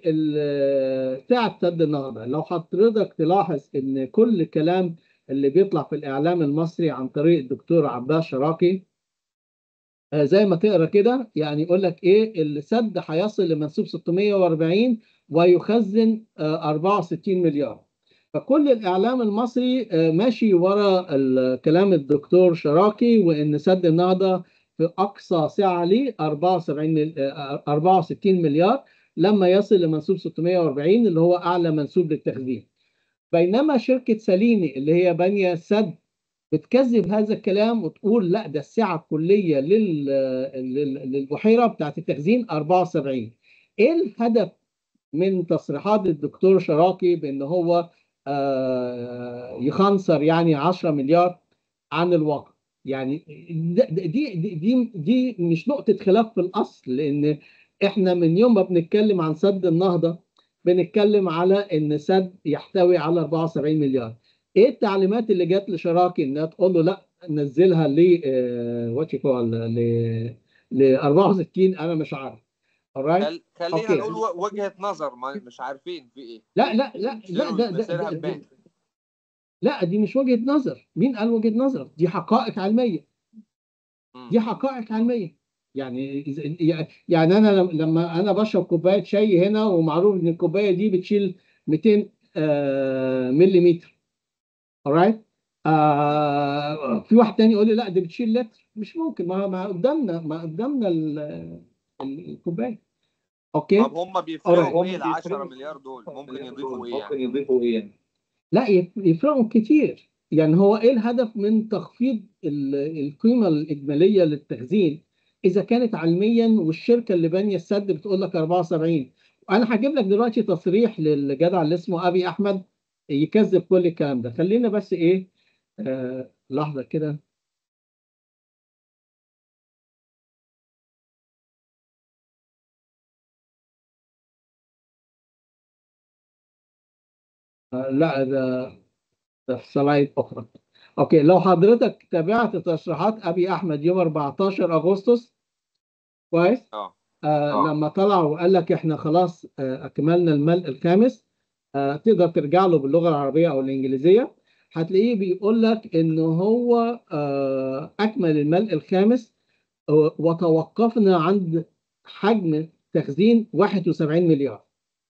لل ساعه سد النهضه لو حضرتك تلاحظ ان كل كلام اللي بيطلع في الاعلام المصري عن طريق الدكتور عباس شراقي آه، زي ما تقرا كده يعني يقول لك ايه السد هيصل لمنسوب 640 ويخزن آه، 64 مليار فكل الاعلام المصري آه، ماشي ورا ال- كلام الدكتور شراقي وان سد النهضه في اقصى سعه ليه 74 مل- آه، 64 مليار لما يصل لمنسوب 640 اللي هو اعلى منسوب للتخزين بينما شركه ساليني اللي هي بانيه السد بتكذب هذا الكلام وتقول لا ده السعه الكليه لل... لل... للبحيره بتاعت التخزين 74 ايه الهدف من تصريحات الدكتور شراقي بان هو آه، يخنصر يعني 10 مليار عن الواقع يعني ده- ده- دي دي دي, دي مش نقطه خلاف في الاصل لان احنا من يوم ما بنتكلم عن سد النهضه بنتكلم على ان سد يحتوي على 74 مليار ايه التعليمات اللي جت لشراكي انها تقول له لا نزلها ل وات يو ل ل 64 انا مش عارف alright خل... خلينا أوكي. نقول و- وجهة نظر ما مش عارفين في ايه لا لا لا لا ده, ده, مصيرها ده, تبان. ده لا دي مش وجهة نظر مين قال وجهة نظر دي حقائق علمية مم. دي حقائق علمية يعني إذا- يعني انا لم- لما انا بشرب كوبايه شاي هنا ومعروف ان الكوبايه دي بتشيل 200 آه، مليمتر alright آه في واحد تاني يقول لي لا دي بتشيل لتر مش ممكن ما ما قدامنا ما قدامنا ال- ال- الكوبايه اوكي طب هم بيفرقوا Alright. ايه ال 10 مليار دول ممكن يضيفوا ايه يعني يضيفوا ايه يعني؟ لا يف- يفرقوا كتير يعني هو ايه الهدف من تخفيض ال- القيمه الاجماليه للتخزين اذا كانت علميا والشركه اللي بانيه السد بتقول لك 74 انا هجيب لك دلوقتي تصريح للجدع اللي اسمه ابي احمد يكذب كل الكلام ده خلينا بس ايه آه لحظه كده آه لا ده ده في سلايد اخرى اوكي لو حضرتك تابعت تصريحات ابي احمد يوم 14 اغسطس كويس اه آه آه. لما طلع وقال لك احنا خلاص آه اكملنا الملء الخامس آه تقدر ترجع له باللغه العربيه او الانجليزيه هتلاقيه بيقول لك ان هو آه اكمل الملء الخامس آه، وتوقفنا عند حجم تخزين 71 مليار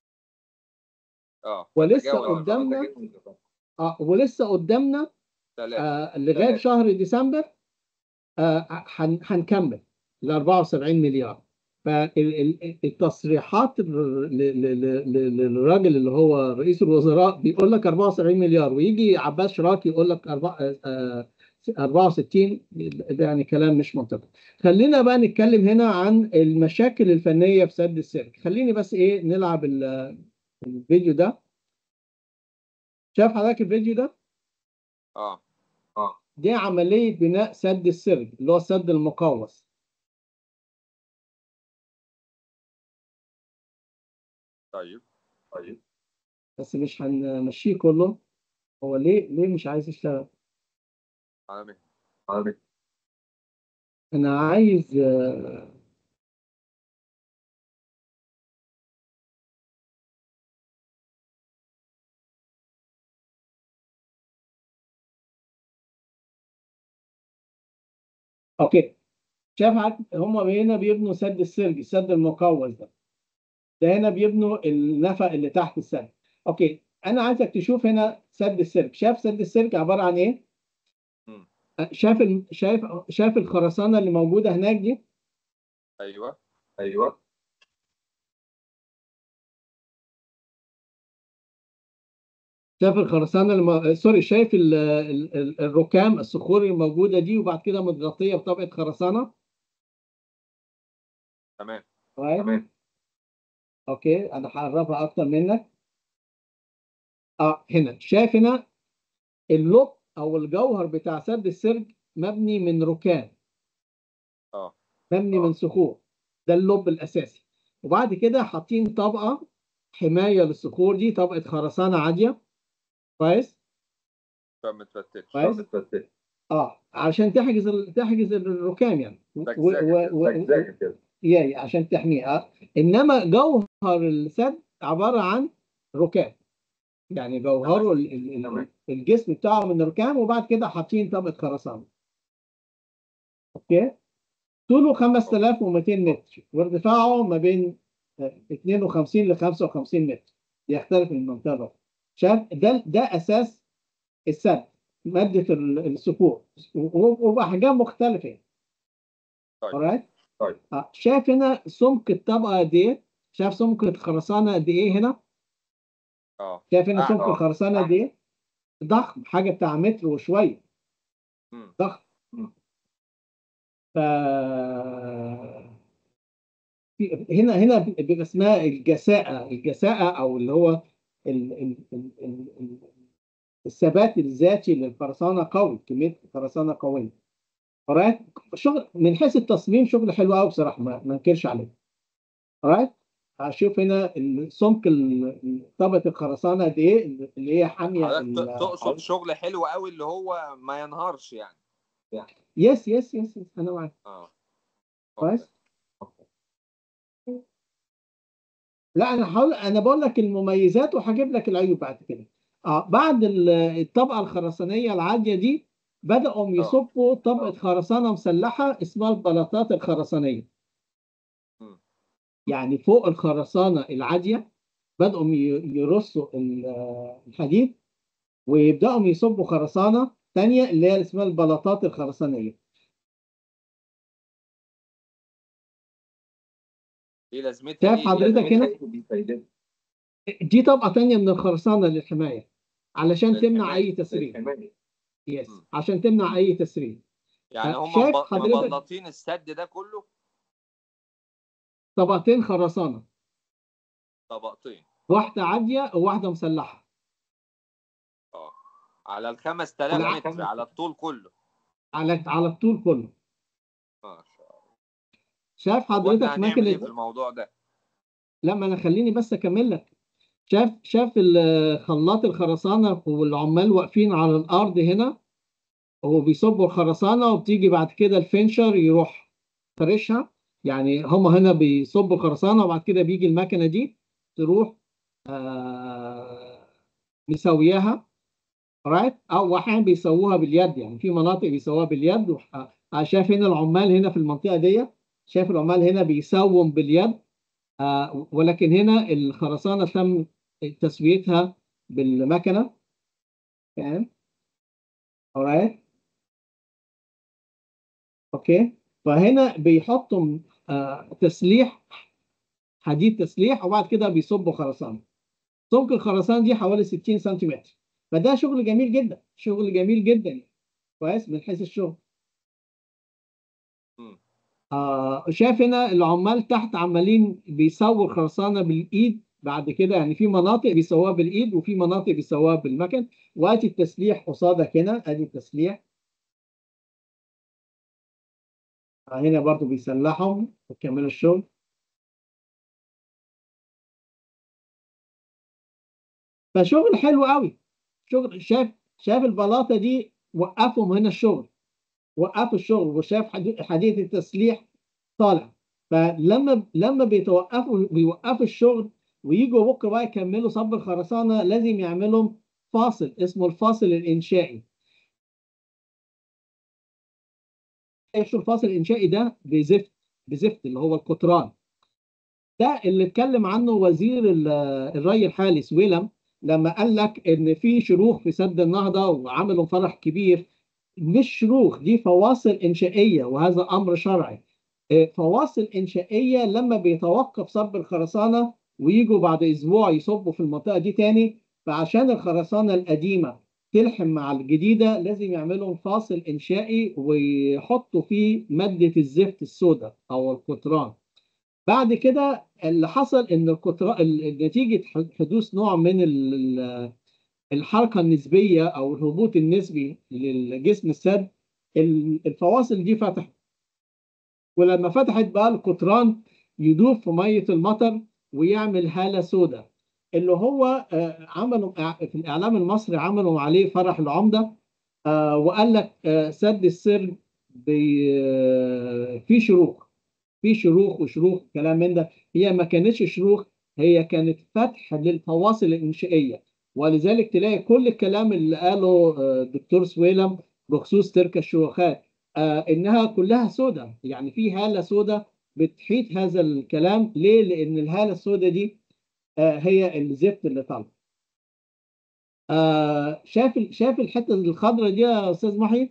اه ولسه تجاوز قدامنا آه ولسه قدامنا ثلاثة آه لغايه تمام. شهر ديسمبر آه هن- هنكمل ل 74 مليار فالتصريحات للراجل اللي هو رئيس الوزراء بيقول لك 74 مليار ويجي عباس شراكي يقول لك أربعة- آه، 64 ده يعني كلام مش منطقي خلينا بقى نتكلم هنا عن المشاكل الفنيه في سد السلك خليني بس ايه نلعب ال- الفيديو ده شايف حضرتك الفيديو ده اه دي عمليه بناء سد السرج اللي هو السد المقوس طيب طيب بس مش هنمشيه كله هو ليه ليه مش عايز يشتغل على مهلك على مهلك انا عايز آه، اوكي شايف عاد- هم هنا بيبنوا سد السرج السد المقوس ده ده هنا بيبنوا النفق اللي تحت السد اوكي انا عايزك تشوف هنا سد السرج شايف سد السرج عباره عن ايه مم. شايف ال- شايف شايف الخرسانه اللي موجوده هناك دي ايوه ايوه شايف الخرسانه اللي م... سوري شايف ال... ال... ال- الركام الصخور الموجوده دي وبعد كده متغطيه بطبقه خرسانه تمام كويس تمام اوكي انا هقربها اكتر منك اه هنا شايف هنا اللب او الجوهر بتاع سد السرج مبني من ركام اه مبني آه. من صخور ده اللب الاساسي وبعد كده حاطين طبقه حمايه للصخور دي طبقه خرسانه عاليه كويس فمتفتتش كويس. فمتفتتش اه عشان تحجز ال... تحجز الركام يعني و... تجزاك و... و... تجزاك كده ياي عشان تحميها انما جوهر السد عباره عن ركام يعني جوهره ال- ال- ال- تمام. الجسم بتاعه من ركام وبعد كده حاطين طبقه خرسانه اوكي طوله 5200 متر وارتفاعه ما بين آه، 52 ل 55 متر يختلف من منطقه لأخرى شايف ده ده اساس السد ماده ال- الصخور و- وباحجام مختلفه يعني. طيب. alright؟ طيب. آه، شايف هنا سمك الطبقه قد ايه؟ شايف سمك الخرسانه قد ايه هنا؟ اه شايف هنا آه، سمك آه. الخرسانه قد ايه؟ ضخم حاجه بتاع متر وشويه مم. ضخم مم. ف في- هنا هنا بيبقى اسمها الجساءة الجساءة او اللي هو ال... ال... ال... ال... ال... الثبات الذاتي للخرسانة قوي كمية الخرسانة قوية alright شغل من حيث التصميم شغل حلو قوي بصراحة ما ما انكرش عليه alright هشوف هنا السمك ال- طبقة الخرسانة قد ايه اللي هي حامية حضرتك ال- ت- تقصد شغل حلو قوي اللي هو ما ينهارش يعني يس يس يس يس انا معاك اه كويس لا انا هقول انا بقول لك المميزات وهجيب لك العيوب بعد كده اه بعد ال- الطبقه الخرسانيه العاليه دي بداوا يصبوا طبقه خرسانه مسلحه اسمها البلاطات الخرسانيه مم. يعني فوق الخرسانه العاليه بداوا ي- يرصوا ال- الحديد ويبداوا يصبوا خرسانه ثانيه اللي هي اسمها البلاطات الخرسانيه ايه لازمتها شايف ايه حضرتك هنا؟ دي فايدتها دي طبقه ثانيه من الخرسانه للحمايه علشان تمنع للحماية. اي تسريب للحماية. يس مم. عشان تمنع اي تسريب يعني هم شايف مب- حضرتك؟ مبلطين السد ده كله طبقتين خرسانه طبقتين واحده عاديه وواحده مسلحه اه على ال 5000 على- متر على الطول كله على على الطول كله ما شاء الله شايف طب حضرتك واحنا هنعمل ايه في مكنه الموضوع ده؟ لما انا خليني بس اكمل لك شاف شاف ال- خلاط الخرسانه والعمال واقفين على الارض هنا هو بيصبوا الخرسانه وبتيجي بعد كده الفينشر يروح فرشها يعني هم هنا بيصبوا الخرسانه وبعد كده بيجي المكنه دي تروح آه مسوياها رايت او احيانا بيسووها باليد يعني في مناطق بيسووها باليد وح- آه، شايف هنا العمال هنا في المنطقه دي شايف العمال هنا بيسوم باليد آه ولكن هنا الخرسانه تم تسويتها بالمكنه فاهم alright اوكي فهنا بيحطوا آه تسليح حديد تسليح وبعد كده بيصبوا خرسانه سمك الخرسانه دي حوالي 60 سنتيمتر فده شغل جميل جدا شغل جميل جدا يعني. كويس من حيث الشغل مم. آه شايف هنا العمال تحت عمالين بيسووا الخرسانه بالايد بعد كده يعني في مناطق بيسووها بالايد وفي مناطق بيسووها بالمكن وادي التسليح قصادك هنا ادي التسليح هنا برضو بيسلحهم ويكملوا الشغل فشغل حلو قوي شغل شاف شاف البلاطه دي وقفهم هنا الشغل وقفوا الشغل وشاف حديد حديد التسليح طالع فلما لما بيتوقفوا بيوقفوا الشغل ويجوا بكره بقى يكملوا صب الخرسانه لازم يعملوا فاصل اسمه الفاصل الانشائي ايش الفاصل الانشائي ده بزفت بزفت اللي هو القطران ده اللي اتكلم عنه وزير الري الحالي سويلم لما قال لك ان في شروخ في سد النهضه وعملوا فرح كبير مش شروخ دي فواصل انشائيه وهذا امر شرعي فواصل انشائيه لما بيتوقف صب الخرسانه ويجوا بعد اسبوع يصبوا في المنطقه دي تاني فعشان الخرسانه القديمه تلحم مع الجديده لازم يعملوا فاصل انشائي ويحطوا فيه ماده الزفت السوداء او القطران بعد كده اللي حصل ان القطران نتيجه حدوث نوع من الحركه النسبيه او الهبوط النسبي للجسم السد الفواصل دي فتحت ولما فتحت بقى القطران يدوب في ميه المطر ويعمل هاله سوداء اللي هو عملوا في الاعلام المصري عملوا عليه فرح العمده وقال لك سد السر في شروخ في شروخ وشروخ كلام من ده هي ما كانتش شروخ هي كانت فتح للفواصل الانشائيه ولذلك تلاقي كل الكلام اللي قاله الدكتور سويلم بخصوص تلك الشروخات انها كلها سوداء يعني في هاله سوداء بتحيط هذا الكلام ليه؟ لان الهاله السوداء دي هي الزفت اللي طالع شاف شاف الحته الخضراء دي يا استاذ محي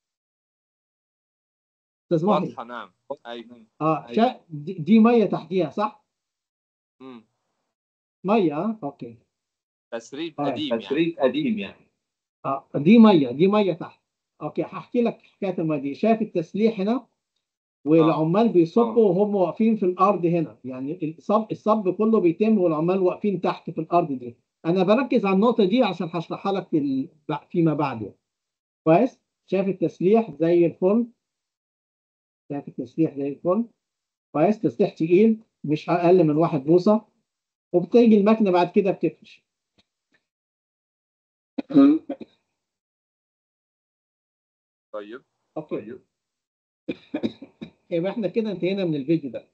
استاذ محي واضحه نعم ايوه اه شا... دي, دي ميه تحتيها صح؟ امم ميه اه اوكي تسريب آه، قديم يعني تسريب قديم يعني اه دي ميه دي ميه تحت اوكي هحكي لك حكايه الميه دي شايف التسليح هنا والعمال بيصبوا وهم واقفين في الارض هنا يعني الصب الصب كله بيتم والعمال واقفين تحت في الارض دي انا بركز على النقطه دي عشان هشرحها لك في ال... فيما بعد يعني. كويس شايف التسليح زي الفل شايف التسليح زي الفل كويس تسليح تقيل مش اقل من واحد بوصه وبتيجي المكنه بعد كده بتفرش طيب اوكي يبقى احنا كده انتهينا من الفيديو ده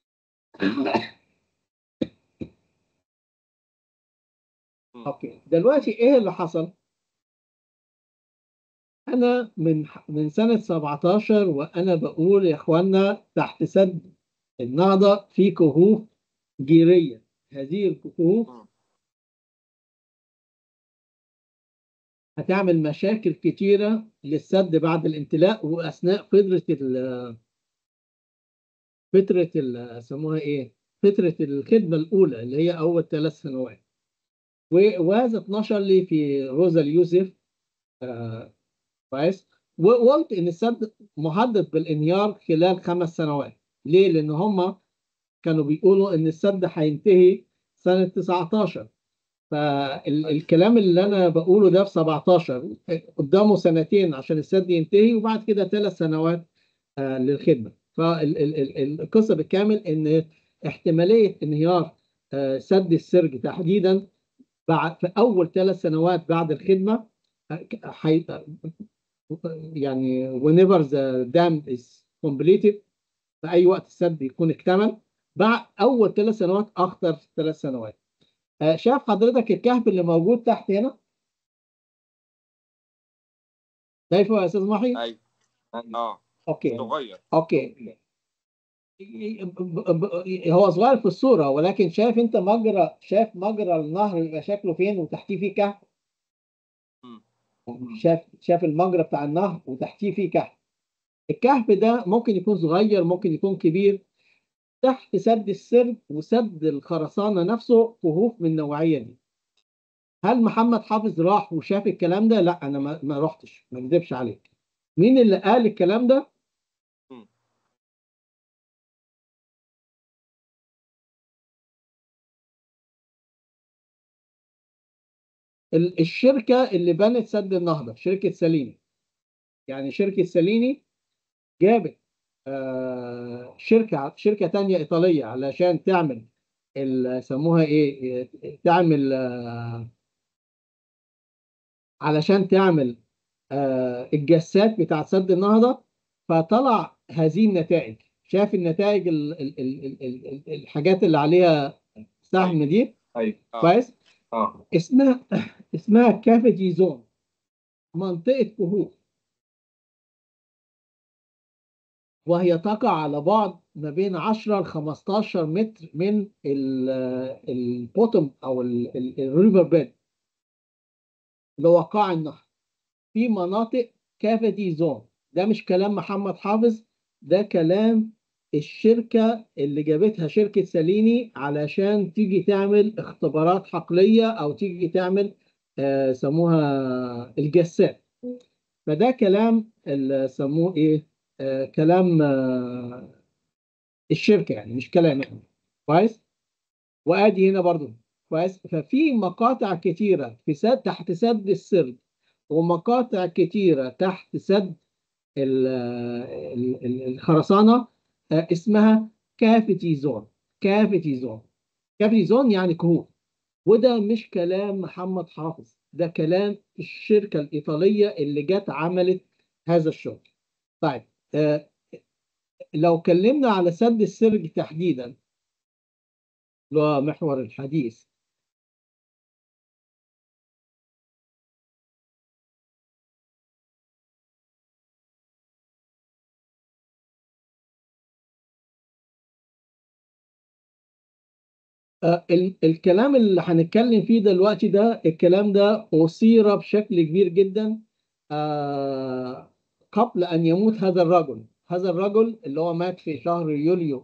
مم. اوكي دلوقتي ايه اللي حصل انا من من سنه 17 وانا بقول يا اخوانا تحت سد النهضه في كهوف جيريه هذه الكهوف مم. هتعمل مشاكل كتيره للسد بعد الامتلاء واثناء فتره ال فتره ال سموها ايه؟ فتره الخدمه الاولى اللي هي اول ثلاث سنوات و- وهذا اتنشر لي في روزا اليوسف آه، كويس وقلت ان السد مهدد بالانهيار خلال خمس سنوات ليه؟ لان هم كانوا بيقولوا ان السد هينتهي سنه 19 فالكلام اللي انا بقوله ده في 17 قدامه سنتين عشان السد ينتهي وبعد كده ثلاث سنوات آه، للخدمه فالقصه بالكامل ان احتماليه انهيار آه، سد السرج تحديدا بعد في اول ثلاث سنوات بعد الخدمه آه، حي يعني whenever the dam is completed في اي وقت السد يكون اكتمل بعد اول ثلاث سنوات اخطر ثلاث سنوات آه، شايف حضرتك الكهف اللي موجود تحت هنا شايفه يا استاذ محي ايوه اه اوكي صغير اوكي ب- ب- هو صغير في الصوره ولكن شايف انت مجرى شايف مجرى النهر يبقى شكله فين وتحتيه فيه كهف مم. شاف شاف المجرى بتاع النهر وتحتيه فيه كهف الكهف ده ممكن يكون صغير ممكن يكون كبير تحت سد السرب وسد الخرسانة نفسه كهوف من النوعية دي هل محمد حافظ راح وشاف الكلام ده؟ لا أنا ما, ما رحتش ما اكذبش عليك مين اللي قال الكلام ده؟ مم. ال- الشركة اللي بنت سد النهضة شركة ساليني يعني شركة ساليني جابت آه، شركة شركة تانية إيطالية علشان تعمل ال- سموها إيه تعمل آه، علشان تعمل آه، الجسات بتاعت سد النهضة فطلع هذه النتائج شاف النتائج ال ال ال ال ال ال الحاجات اللي عليها سهم دي ايوه آه. كويس اه اسمها اسمها كافيتي زون منطقة كهوف وهي تقع على بعد ما بين 10 ل 15 متر من البوتوم او الريفر بيد اللي هو قاع النهر في مناطق كافيتي زون ده مش كلام محمد حافظ ده كلام الشركة اللي جابتها شركة ساليني علشان تيجي تعمل اختبارات حقلية أو تيجي تعمل آه سموها الجسات فده كلام اللي سموه إيه آه كلام آه الشركة يعني مش كلام يعني كويس وادي هنا برضو كويس ففي مقاطع كتيرة في سد تحت سد السرد ومقاطع كتيرة تحت سد ال- ال- ال- الخرسانة آه، اسمها كافيتي زون كافيتي زون كافيتي زون يعني كهوف وده مش كلام محمد حافظ ده كلام الشركة الإيطالية اللي جت عملت هذا الشغل طيب آه، لو كلمنا على سد السرج تحديدا اللي هو محور الحديث آه، ال- الكلام اللي هنتكلم فيه دلوقتي ده الكلام ده أثير بشكل كبير جدا آه، قبل أن يموت هذا الرجل هذا الرجل اللي هو مات في شهر يوليو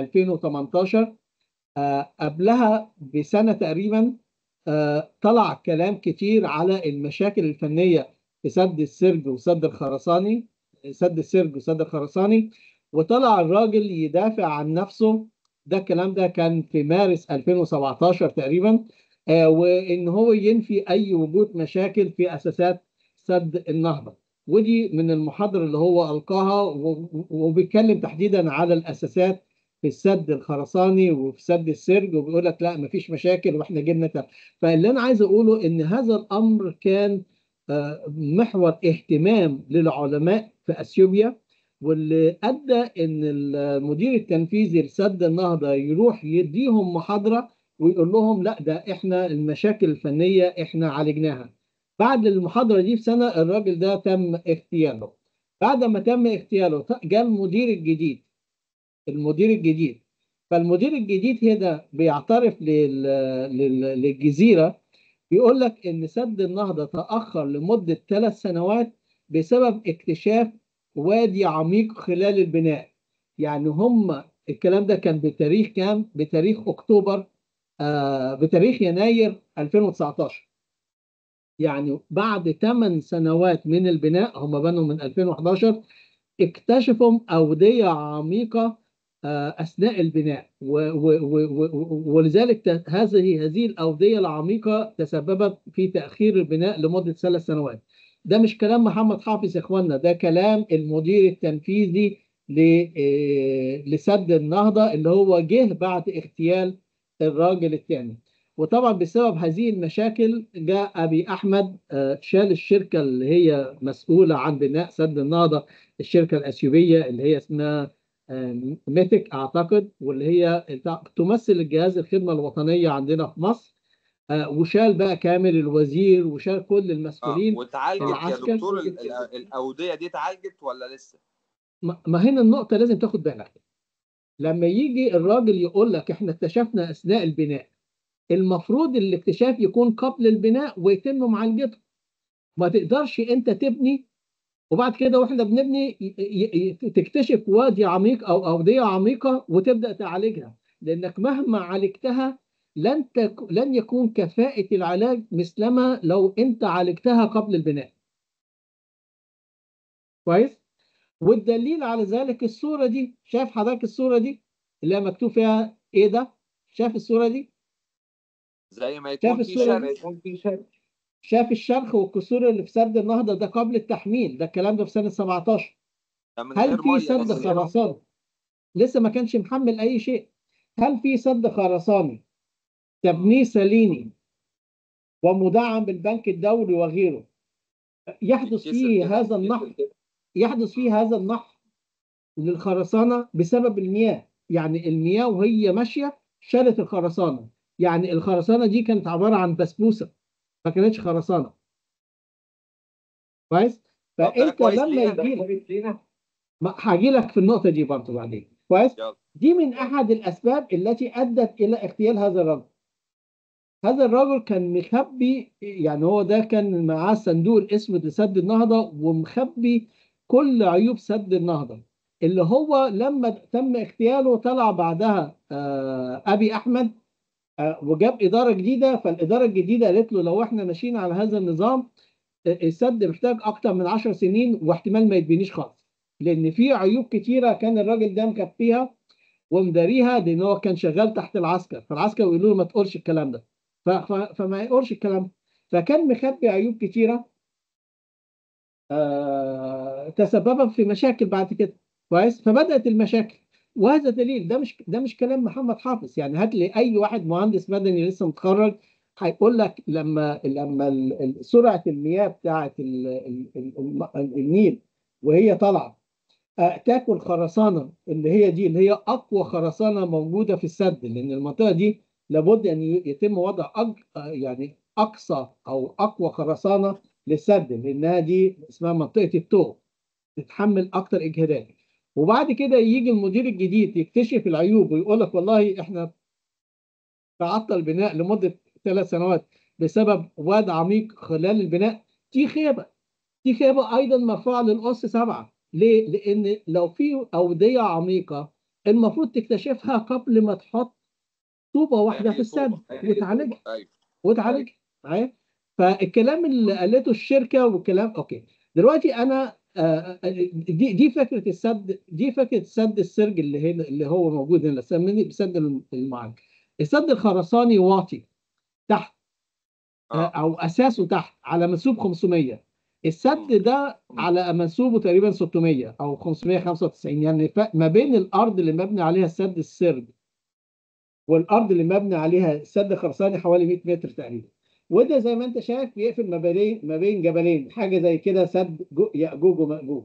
2018 آه، قبلها بسنة تقريبا آه، طلع كلام كتير على المشاكل الفنية في سد السرج وسد الخرساني سد السرج وسد الخرساني وطلع الراجل يدافع عن نفسه ده الكلام ده كان في مارس 2017 تقريبا آه، وان هو ينفي اي وجود مشاكل في اساسات سد النهضه ودي من المحاضره اللي هو القاها و- وبيتكلم تحديدا على الاساسات في السد الخرساني وفي سد السرج وبيقول لك لا مفيش مشاكل واحنا جبنا تا- فاللي انا عايز اقوله ان هذا الامر كان آه، محور اهتمام للعلماء في اثيوبيا واللي ادى ان المدير التنفيذي لسد النهضه يروح يديهم محاضره ويقول لهم لا ده احنا المشاكل الفنيه احنا عالجناها. بعد المحاضره دي بسنه الراجل ده تم اغتياله. بعد ما تم اغتياله جاء المدير الجديد المدير الجديد فالمدير الجديد هنا بيعترف لل... لل... للجزيره بيقول لك ان سد النهضه تاخر لمده ثلاث سنوات بسبب اكتشاف وادي عميق خلال البناء يعني هم الكلام ده كان بتاريخ كام بتاريخ اكتوبر آه بتاريخ يناير 2019 يعني بعد 8 سنوات من البناء هم بنوا من 2011 اكتشفوا أودية عميقة آه، أثناء البناء و- و- و- و- ولذلك ت- هذه هذه الأودية العميقة تسببت في تأخير البناء لمدة ثلاث سنوات ده مش كلام محمد حافظ يا إخوانا ده كلام المدير التنفيذي ل- آه، لسد النهضة اللي هو جه بعد اغتيال الراجل الثاني وطبعا بسبب هذه المشاكل جاء أبي أحمد آه، شال الشركة اللي هي مسؤولة عن بناء سد النهضة الشركة الأثيوبية اللي هي اسمها آه، ميتك أعتقد واللي هي تع- تمثل الجهاز الخدمة الوطنية عندنا في مصر آه، وشال بقى كامل الوزير وشال كل اه المسؤولين واتعالجت يا العسكر دكتور ال- ال- الاوديه دي اتعالجت ولا لسه؟ ما ما هنا النقطة لازم تاخد بالك لما يجي الراجل يقول لك احنا اكتشفنا أثناء البناء المفروض الاكتشاف يكون قبل البناء ويتم معالجته ما تقدرش انت تبني وبعد كده واحنا بنبني ي- ي- ي- تكتشف وادي عميق او اوديه عميقه وتبدا تعالجها لانك مهما عالجتها لن تك... لن يكون كفاءه العلاج مثلما لو انت عالجتها قبل البناء. كويس؟ والدليل على ذلك الصوره دي شايف حضرتك الصوره دي اللي هي مكتوب فيها ايه ده؟ شايف الصوره دي؟ زي ما شايف يكون في الصورة شرق دي؟ يكون في شرق شاف الشرخ والكسور اللي في سد النهضه ده قبل التحميل ده الكلام ده في سنه 17 ده من هل غير في ميه سد بس خرساني لسه ما كانش محمل اي شيء هل في سد خرساني تبنيه سليني ومدعم بالبنك الدولي وغيره يحدث يتكسر فيه كده، هذا يتكسر النحر كده. يحدث فيه هذا النحر للخرسانه بسبب المياه يعني المياه وهي ماشيه شالت الخرسانه يعني الخرسانه دي كانت عباره عن بسبوسه ما كانتش خرسانه كويس طب ده فانت كويس لما لينا ده يجي كويس لينا هاجي لك في النقطه دي برضه بعدين كويس يلا دي من احد الاسباب التي ادت الى اغتيال هذا الرجل هذا الرجل كان مخبي يعني هو ده كان معاه صندوق الاسود لسد النهضه ومخبي كل عيوب سد النهضه اللي هو لما تم اغتياله طلع بعدها آه، ابي احمد آه، وجاب اداره جديده فالاداره الجديده قالت له لو احنا ماشيين على هذا النظام آه، السد محتاج اكتر من 10 سنين واحتمال ما يتبنيش خالص لان في عيوب كتيره كان الراجل ده مكفيها ومداريها لان هو كان شغال تحت العسكر فالعسكر يقولوا له ما تقولش الكلام ده ف- ف- فما يقولش الكلام ده فكان مخبي عيوب كتيره آه، تسببت في مشاكل بعد كده كويس فبدات المشاكل وهذا دليل ده مش ده مش كلام محمد حافظ يعني هات لي اي واحد مهندس مدني لسه متخرج هيقول لك لما لما ال- ال- سرعه المياه بتاعه ال- ال- ال- الم- النيل وهي طالعه آه، تاكل خرسانه اللي هي دي اللي هي اقوى خرسانه موجوده في السد لان المنطقه دي لابد ان ي- يتم وضع أج... آه، يعني اقصى او اقوى خرسانه للسد لانها دي اسمها منطقه التوه تتحمل اكتر اجهادات وبعد كده يجي المدير الجديد يكتشف العيوب ويقول لك والله احنا تعطل البناء لمده ثلاث سنوات بسبب واد عميق خلال البناء دي خيبه دي خيبه ايضا مرفوعه للاس سبعه ليه؟ لان لو في اوديه عميقه المفروض تكتشفها قبل ما تحط طوبه واحده يعني في إيه السد طوبة؟ يعني إيه وتعالجها طوبة؟ ايوه وتعالجها معايا فالكلام اللي قالته الشركه والكلام اوكي دلوقتي انا آه، دي دي فكره السد دي فكره سد السرج اللي هنا اللي هو موجود هنا سميني بسد المعالج السد الخرساني واطي تحت آه، اه او اساسه تحت على منسوب 500 السد ده على منسوبه تقريبا 600 او 595 يعني ف- ما بين الارض اللي مبني عليها السد السرج والارض اللي مبني عليها السد الخرساني حوالي 100 متر تقريبا وده زي ما انت شايف بيقفل ما بين ما بين جبلين حاجه زي كده سد جو- ياجوج وماجوج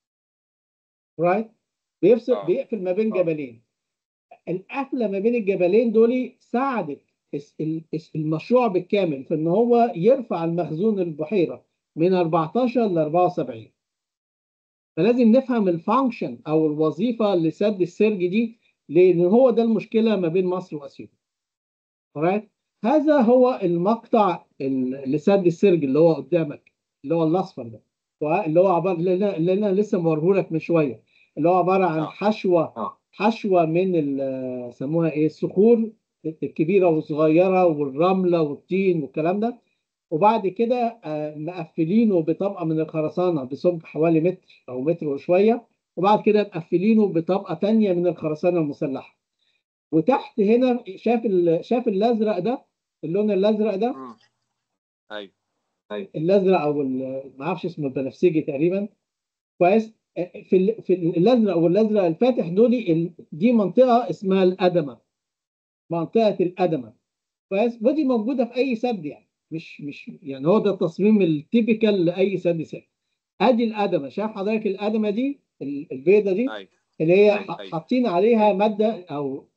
رايت بيفصل اه بيقفل ما بين اه جبلين القفله ما بين الجبلين دول ساعدت الس- ال- الس- المشروع بالكامل في ان هو يرفع المخزون البحيره من 14 ل 74 فلازم نفهم الفانكشن او الوظيفه لسد السرج دي لان هو ده المشكله ما بين مصر واثيوبيا alright هذا هو المقطع ال- لسد السرج اللي هو قدامك اللي هو الاصفر ده اللي هو عباره اللي انا اللي أنا لسه موريهولك من شويه اللي هو عباره عن اه حشوه اه حشوه من ال- سموها ايه الصخور الكبيره والصغيره والرمله والطين والكلام ده وبعد كده آه، مقفلينه بطبقه من الخرسانه بسمك حوالي متر او متر وشويه وبعد كده مقفلينه بطبقه تانية من الخرسانه المسلحه وتحت هنا شاف ال- شاف الازرق ده اللون الازرق ده مم. ايوه ايوه الازرق او ال- ما اعرفش اسمه البنفسجي تقريبا كويس في ال- في الازرق والازرق الفاتح دول ال- دي منطقه اسمها الادمه منطقه الادمه كويس ودي موجوده في اي سد يعني مش مش يعني هو ده التصميم التيبيكال لاي سد سد ادي الادمه شايف حضرتك الادمه دي ال- البيضه دي ايوه اللي هي ايوه ح- ايوه حاطين عليها ماده او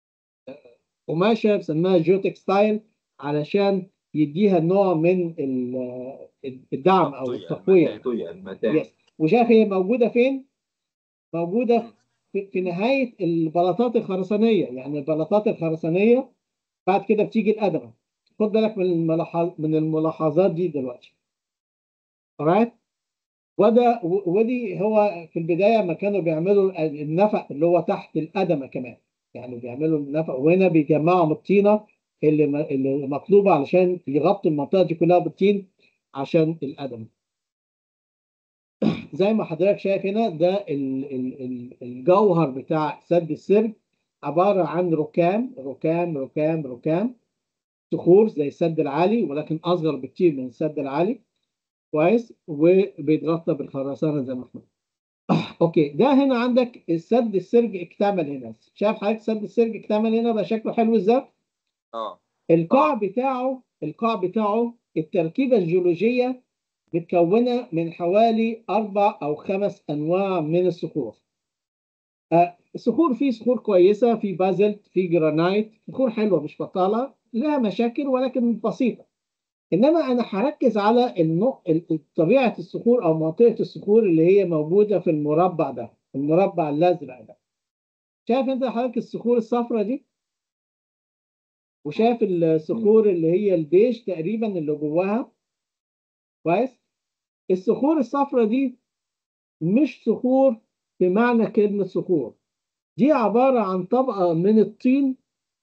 قماشه بسموها جيوتكستايل علشان يديها نوع من ال- الدعم او تغطية التقويه المتانة المتانة يس وشايف هي موجوده فين؟ موجوده مم. في في نهايه البلاطات الخرسانيه يعني البلاطات الخرسانيه بعد كده بتيجي الادمه خد بالك من الملاحظ من الملاحظات دي دلوقتي alright وده و- ودي هو في البدايه ما كانوا بيعملوا النفق اللي هو تحت الادمه كمان يعني بيعملوا النفق وهنا بيجمعوا من الطينه اللي م- اللي مطلوبه علشان يغطوا المنطقه دي كلها بالطين عشان الادمه زي ما حضرتك شايف هنا ده ال- ال- ال- الجوهر بتاع سد السرج عباره عن ركام ركام ركام ركام صخور زي السد العالي ولكن اصغر بكتير من السد العالي كويس وبيتغطى بالخرسانه زي ما احنا اوكي ده هنا عندك السد السرج اكتمل هنا شايف حضرتك سد السرج اكتمل هنا بقى شكله حلو ازاي اه القاع بتاعه القاع بتاعه التركيبه الجيولوجيه متكونه من حوالي اربع او خمس انواع من الصخور آه، الصخور في صخور كويسه في بازلت في جرانايت صخور حلوه مش بطاله لها مشاكل ولكن بسيطه انما انا هركز على النوع ال- طبيعه الصخور او منطقه الصخور اللي هي موجوده في المربع ده المربع الازرق ده شايف انت حضرتك الصخور الصفراء دي وشايف الصخور اللي هي البيج تقريبا اللي جواها كويس الصخور الصفراء دي مش صخور بمعنى كلمة صخور دي عبارة عن طبقة من الطين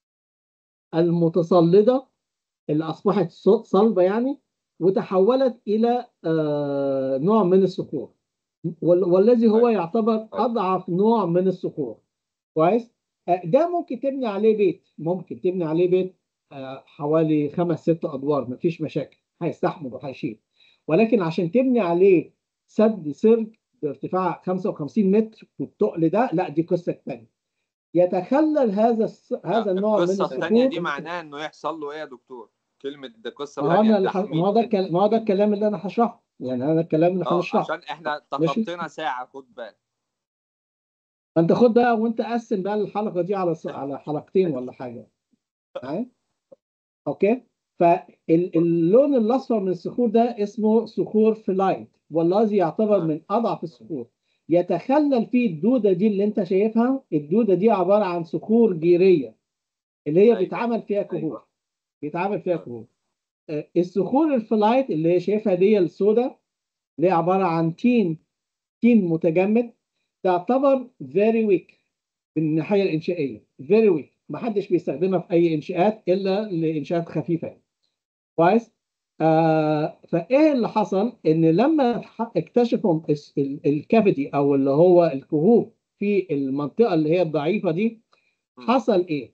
المتصلدة اللي أصبحت ص- صلبة يعني وتحولت إلى آه، نوع من الصخور وال- والذي هو يعتبر أضعف نوع من الصخور كويس آه، ده ممكن تبني عليه بيت ممكن تبني عليه بيت آه، حوالي خمس ست أدوار مفيش مشاكل هيستحمل وهيشيل ولكن عشان تبني عليه سد سرج بارتفاع 55 متر والتقل ده لا دي قصة تانية يتخلل هذا الس... هذا النوع من القصه الثانيه دي الصخور معناها انه يحصل له ايه يا دكتور كلمه ده قصه ما هو ثانيه أنا اللي ح- ما هو ده الكلام ما هو ده الكلام اللي انا هشرحه يعني انا الكلام اللي اه هنشرحه عشان احنا ماشي. تخطينا ساعه خد بالك انت خد بقى وانت قسم بقى الحلقه دي على ص- على حلقتين ولا حاجه معايا اوكي فاللون الاصفر من الصخور ده اسمه صخور فلايت والذي يعتبر من اضعف الصخور يتخلل فيه الدوده دي اللي انت شايفها الدوده دي عباره عن صخور جيريه اللي هي أيوة. بيتعمل فيها كهوف أيوة. بيتعمل فيها كهوف آه، الصخور الفلايت اللي هي شايفها دي السوداء اللي هي عباره عن تين تين متجمد تعتبر very weak من الناحيه الانشائيه very weak ما حدش بيستخدمها في اي انشاءات الا لانشاءات خفيفه يعني. كويس آه فايه اللي حصل ان لما ح- اكتشفوا الس- ال- الكافيتي او اللي هو الكهوف في المنطقه اللي هي الضعيفه دي حصل ايه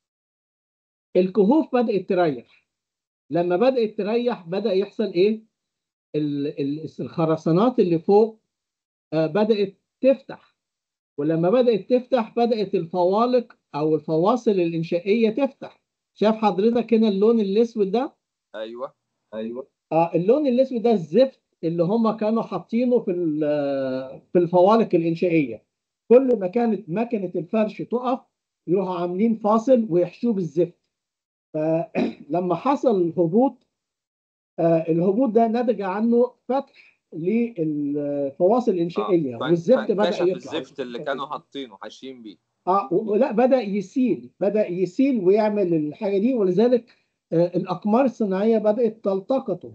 الكهوف بدات تريح لما بدات تريح بدا يحصل ايه ال- ال- الخرسانات اللي فوق آه بدات تفتح ولما بدات تفتح بدات الفوالق او الفواصل الانشائيه تفتح شايف حضرتك هنا اللون الاسود ده ايوه ايوه آه اللون الاسود ده الزفت اللي هم كانوا حاطينه في ال- في الفوالق الانشائيه كل ما كانت مكنه الفرش تقف يروحوا عاملين فاصل ويحشوه بالزفت فلما حصل الهبوط آه الهبوط ده نتج عنه فتح للفواصل الانشائيه ف- والزفت بدا فانكشف يطلع الزفت اللي كانوا حاطينه حاشين بيه اه ولا بدا يسيل بدا يسيل ويعمل الحاجه دي ولذلك آه الاقمار الصناعيه بدات تلتقطه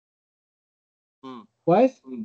مم. كويس مم.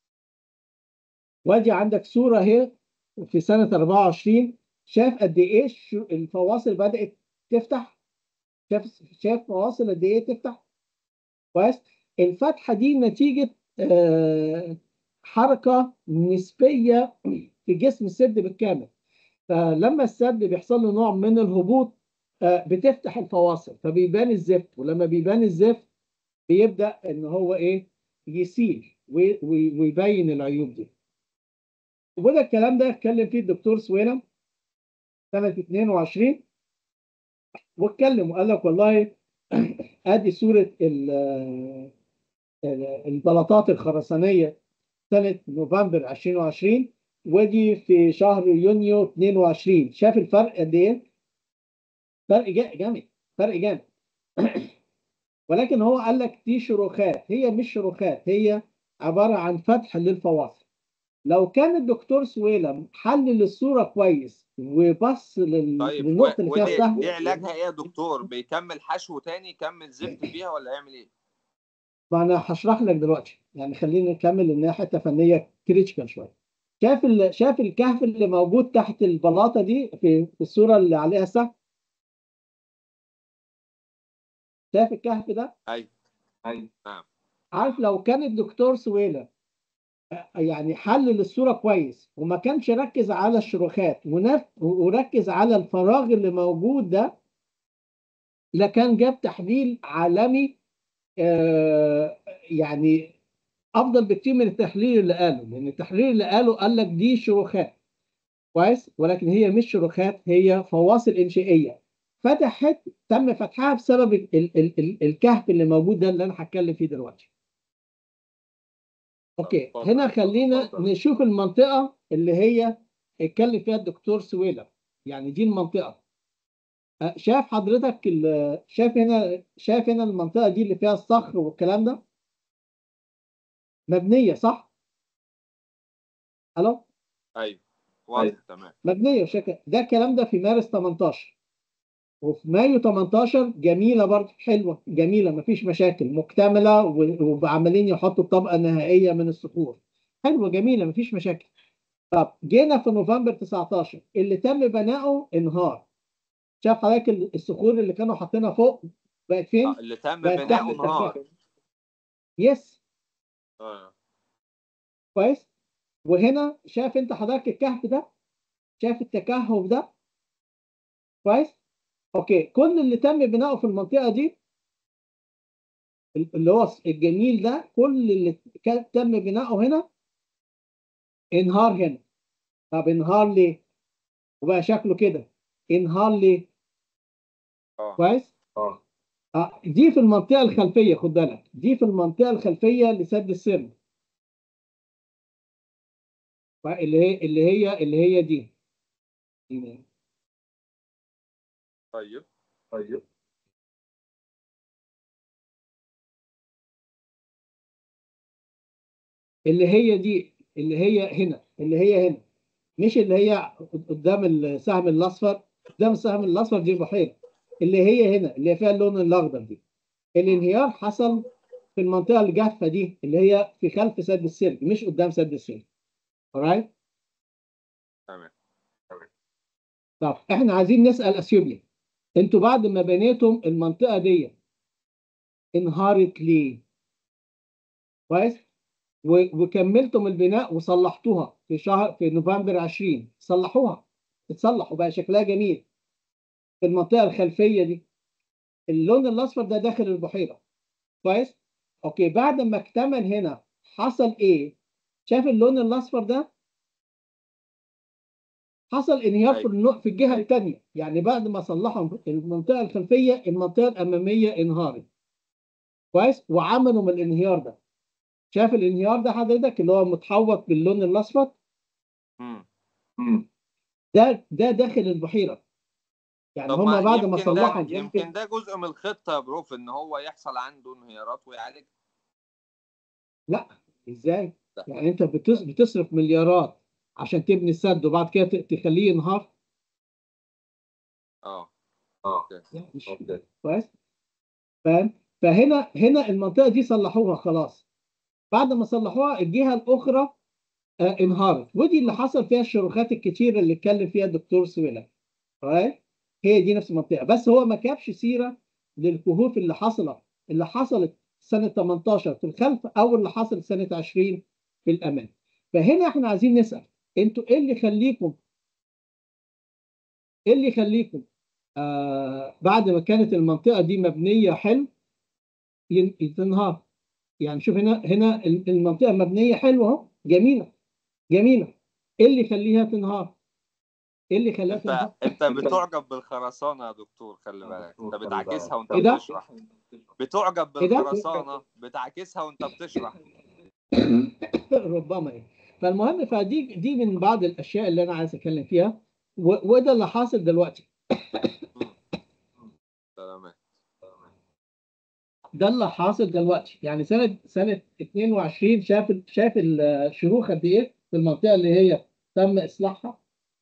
وادي عندك صوره اهي في سنه 24 شايف قد ايه الش- الفواصل بدات تفتح شايف شايف فواصل قد ايه تفتح كويس الفتحه دي نتيجه آه، حركه نسبيه في جسم السد بالكامل فلما السد بيحصل له نوع من الهبوط آه، بتفتح الفواصل فبيبان الزفت ولما بيبان الزفت بيبدا ان هو ايه يسيل وي- وي- ويبين العيوب دي وده الكلام ده اتكلم فيه الدكتور سويلم سنه 22 واتكلم وقال لك والله ادي صوره ال- ال- البلاطات الخرسانيه سنه نوفمبر 2020 ودي في شهر يونيو 22 شاف الفرق قد ايه؟ فرق جا- جامد فرق جامد ولكن هو قال لك دي شروخات هي مش شروخات هي عباره عن فتح للفواصل لو كان الدكتور سويلم حلل الصوره كويس وبص لل- طيب للنقطه و- اللي فيها ودي السهم دي علاجها ايه يا دكتور بيكمل حشو تاني يكمل زفت فيها ولا يعمل ايه ما انا هشرح لك دلوقتي يعني خلينا نكمل انها حته فنيه كريتيكال شويه شاف ال... شاف الكهف اللي موجود تحت البلاطه دي في في الصوره اللي عليها سهم شاف الكهف ده ايوه ايوه نعم عارف لو كان الدكتور سويلة آه، يعني حلل الصوره كويس وما كانش ركز على الشروخات ونف... وركز على الفراغ اللي موجود ده لكان جاب تحليل عالمي آه يعني افضل بكتير من التحليل اللي قاله لان التحليل اللي قاله قال لك دي شروخات كويس ولكن هي مش شروخات هي فواصل انشائيه فتحت تم فتحها بسبب ال ال ال ال الكهف اللي موجود ده اللي انا هتكلم فيه دلوقتي اوكي اتفضل. هنا خلينا اتفضل. نشوف المنطقه اللي هي اتكلم فيها الدكتور سويلة يعني دي المنطقه أه، شايف حضرتك ال- شايف هنا شايف هنا المنطقه دي اللي فيها الصخر والكلام ده مبنيه صح الو ايوه واضح تمام مبنيه بشكل ده الكلام ده في مارس 18 وفي مايو 18 جميله برضه حلوه جميله مفيش مشاكل مكتمله و- وعمالين يحطوا الطبقه النهائيه من الصخور حلوه جميله مفيش مشاكل طب جينا في نوفمبر 19 اللي تم بناؤه انهار شاف حضرتك ال- الصخور اللي كانوا حاطينها فوق بقت فين؟ آه، اللي تم بقت تحت بناؤه نهار التكافؤ. يس اه كويس وهنا شايف انت حضرتك الكهف ده شايف التكهف ده كويس اوكي كل اللي تم بناؤه في المنطقه دي اللي هو الجميل ده كل اللي كان تم بناؤه هنا انهار هنا طب انهار ليه وبقى شكله كده انهار ليه اه كويس اه آه دي في المنطقه الخلفيه خد بالك دي في المنطقه الخلفيه لسد السر اللي هي اللي هي اللي هي دي طيب طيب اللي هي دي اللي هي هنا اللي هي هنا مش اللي هي قدام السهم الاصفر قدام السهم الاصفر دي بحيره اللي هي هنا اللي هي فيها اللون الاخضر دي الانهيار حصل في المنطقه الجافه دي اللي هي في خلف سد السلك مش قدام سد السلك alright تمام طب احنا عايزين نسال اثيوبيا انتوا بعد ما بنيتم المنطقه دي انهارت ليه؟ كويس؟ و- وكملتم البناء وصلحتوها في شهر في نوفمبر 20 صلحوها اتصلح وبقى شكلها جميل في المنطقه الخلفيه دي اللون الاصفر ده داخل البحيره كويس؟ اوكي بعد ما اكتمل هنا حصل ايه؟ شايف اللون الاصفر ده؟ حصل انهيار في أيوة. النوع في الجهه الثانيه يعني بعد ما صلحوا المنطقه الخلفيه المنطقه الاماميه انهارت كويس وعملوا من الانهيار ده شايف الانهيار ده حضرتك اللي هو متحوط باللون الاصفر مم. مم. ده ده داخل البحيره يعني طب هم بعد ما يمكن صلحوا ده يمكن ده جزء من الخطه يا بروف ان هو يحصل عنده انهيارات ويعالج ازاي؟ لا. يعني انت بتص- بتصرف مليارات عشان تبني السد وبعد كده ت- تخليه ينهار اه اه لا مش اوكي كويس فاهم فهنا هنا المنطقه دي صلحوها خلاص بعد ما صلحوها الجهه الاخرى آه انهارت ودي اللي حصل فيها الشروخات الكتيره اللي اتكلم فيها الدكتور سويلة كويس هي دي نفس المنطقه بس هو ما جابش سيره للكهوف اللي حصلت اللي حصلت سنه 18 في الخلف او اللي حصلت سنه 20 في الامام فهنا احنا عايزين نسال انتوا ايه اللي يخليكم ايه اللي يخليكم آه بعد ما كانت المنطقه دي مبنيه حلو ين- تنهار يعني شوف هنا هنا المنطقه مبنيه حلوه اهو جميله جميله ايه اللي يخليها تنهار؟ ايه اللي يخليها انت تنهار؟ انت بتعجب بالخرسانه يا دكتور خلي بالك انت بتعكسها وانت إيه ده؟ بتشرح بتعجب إيه ده؟ بالخرسانه بتعكسها وانت بتشرح ربما يعني فالمهم فدي دي من بعض الاشياء اللي انا عايز اتكلم فيها و- وده اللي حاصل دلوقتي سلامات ده اللي حاصل دلوقتي يعني سنه سنه 22 شاف شاف الشروخ قد ايه في المنطقه اللي هي تم اصلاحها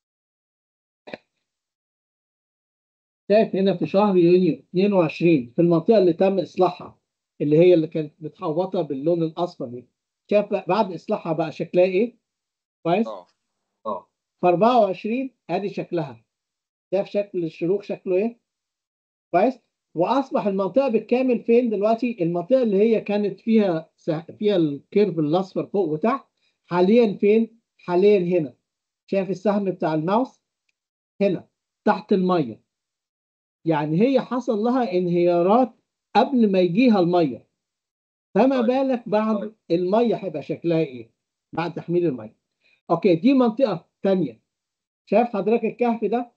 شايف هنا في شهر يونيو 22 في المنطقه اللي تم اصلاحها اللي هي اللي كانت متحوطه باللون الاصفر دي شايف بقى بعد اصلاحها بقى شكلها ايه كويس اه اه في 24 ادي شكلها شايف شكل الشروخ شكله ايه كويس واصبح المنطقه بالكامل فين دلوقتي المنطقه اللي هي كانت فيها سه- فيها الكيرف الاصفر فوق وتحت حاليا فين حاليا هنا شايف السهم بتاع الماوس هنا تحت الميه يعني هي حصل لها انهيارات قبل ما يجيها الميه فما طيب. بالك بعد طيب. الميه هيبقى شكلها ايه بعد تحميل الميه اوكي دي منطقه تانية شايف حضرتك الكهف ده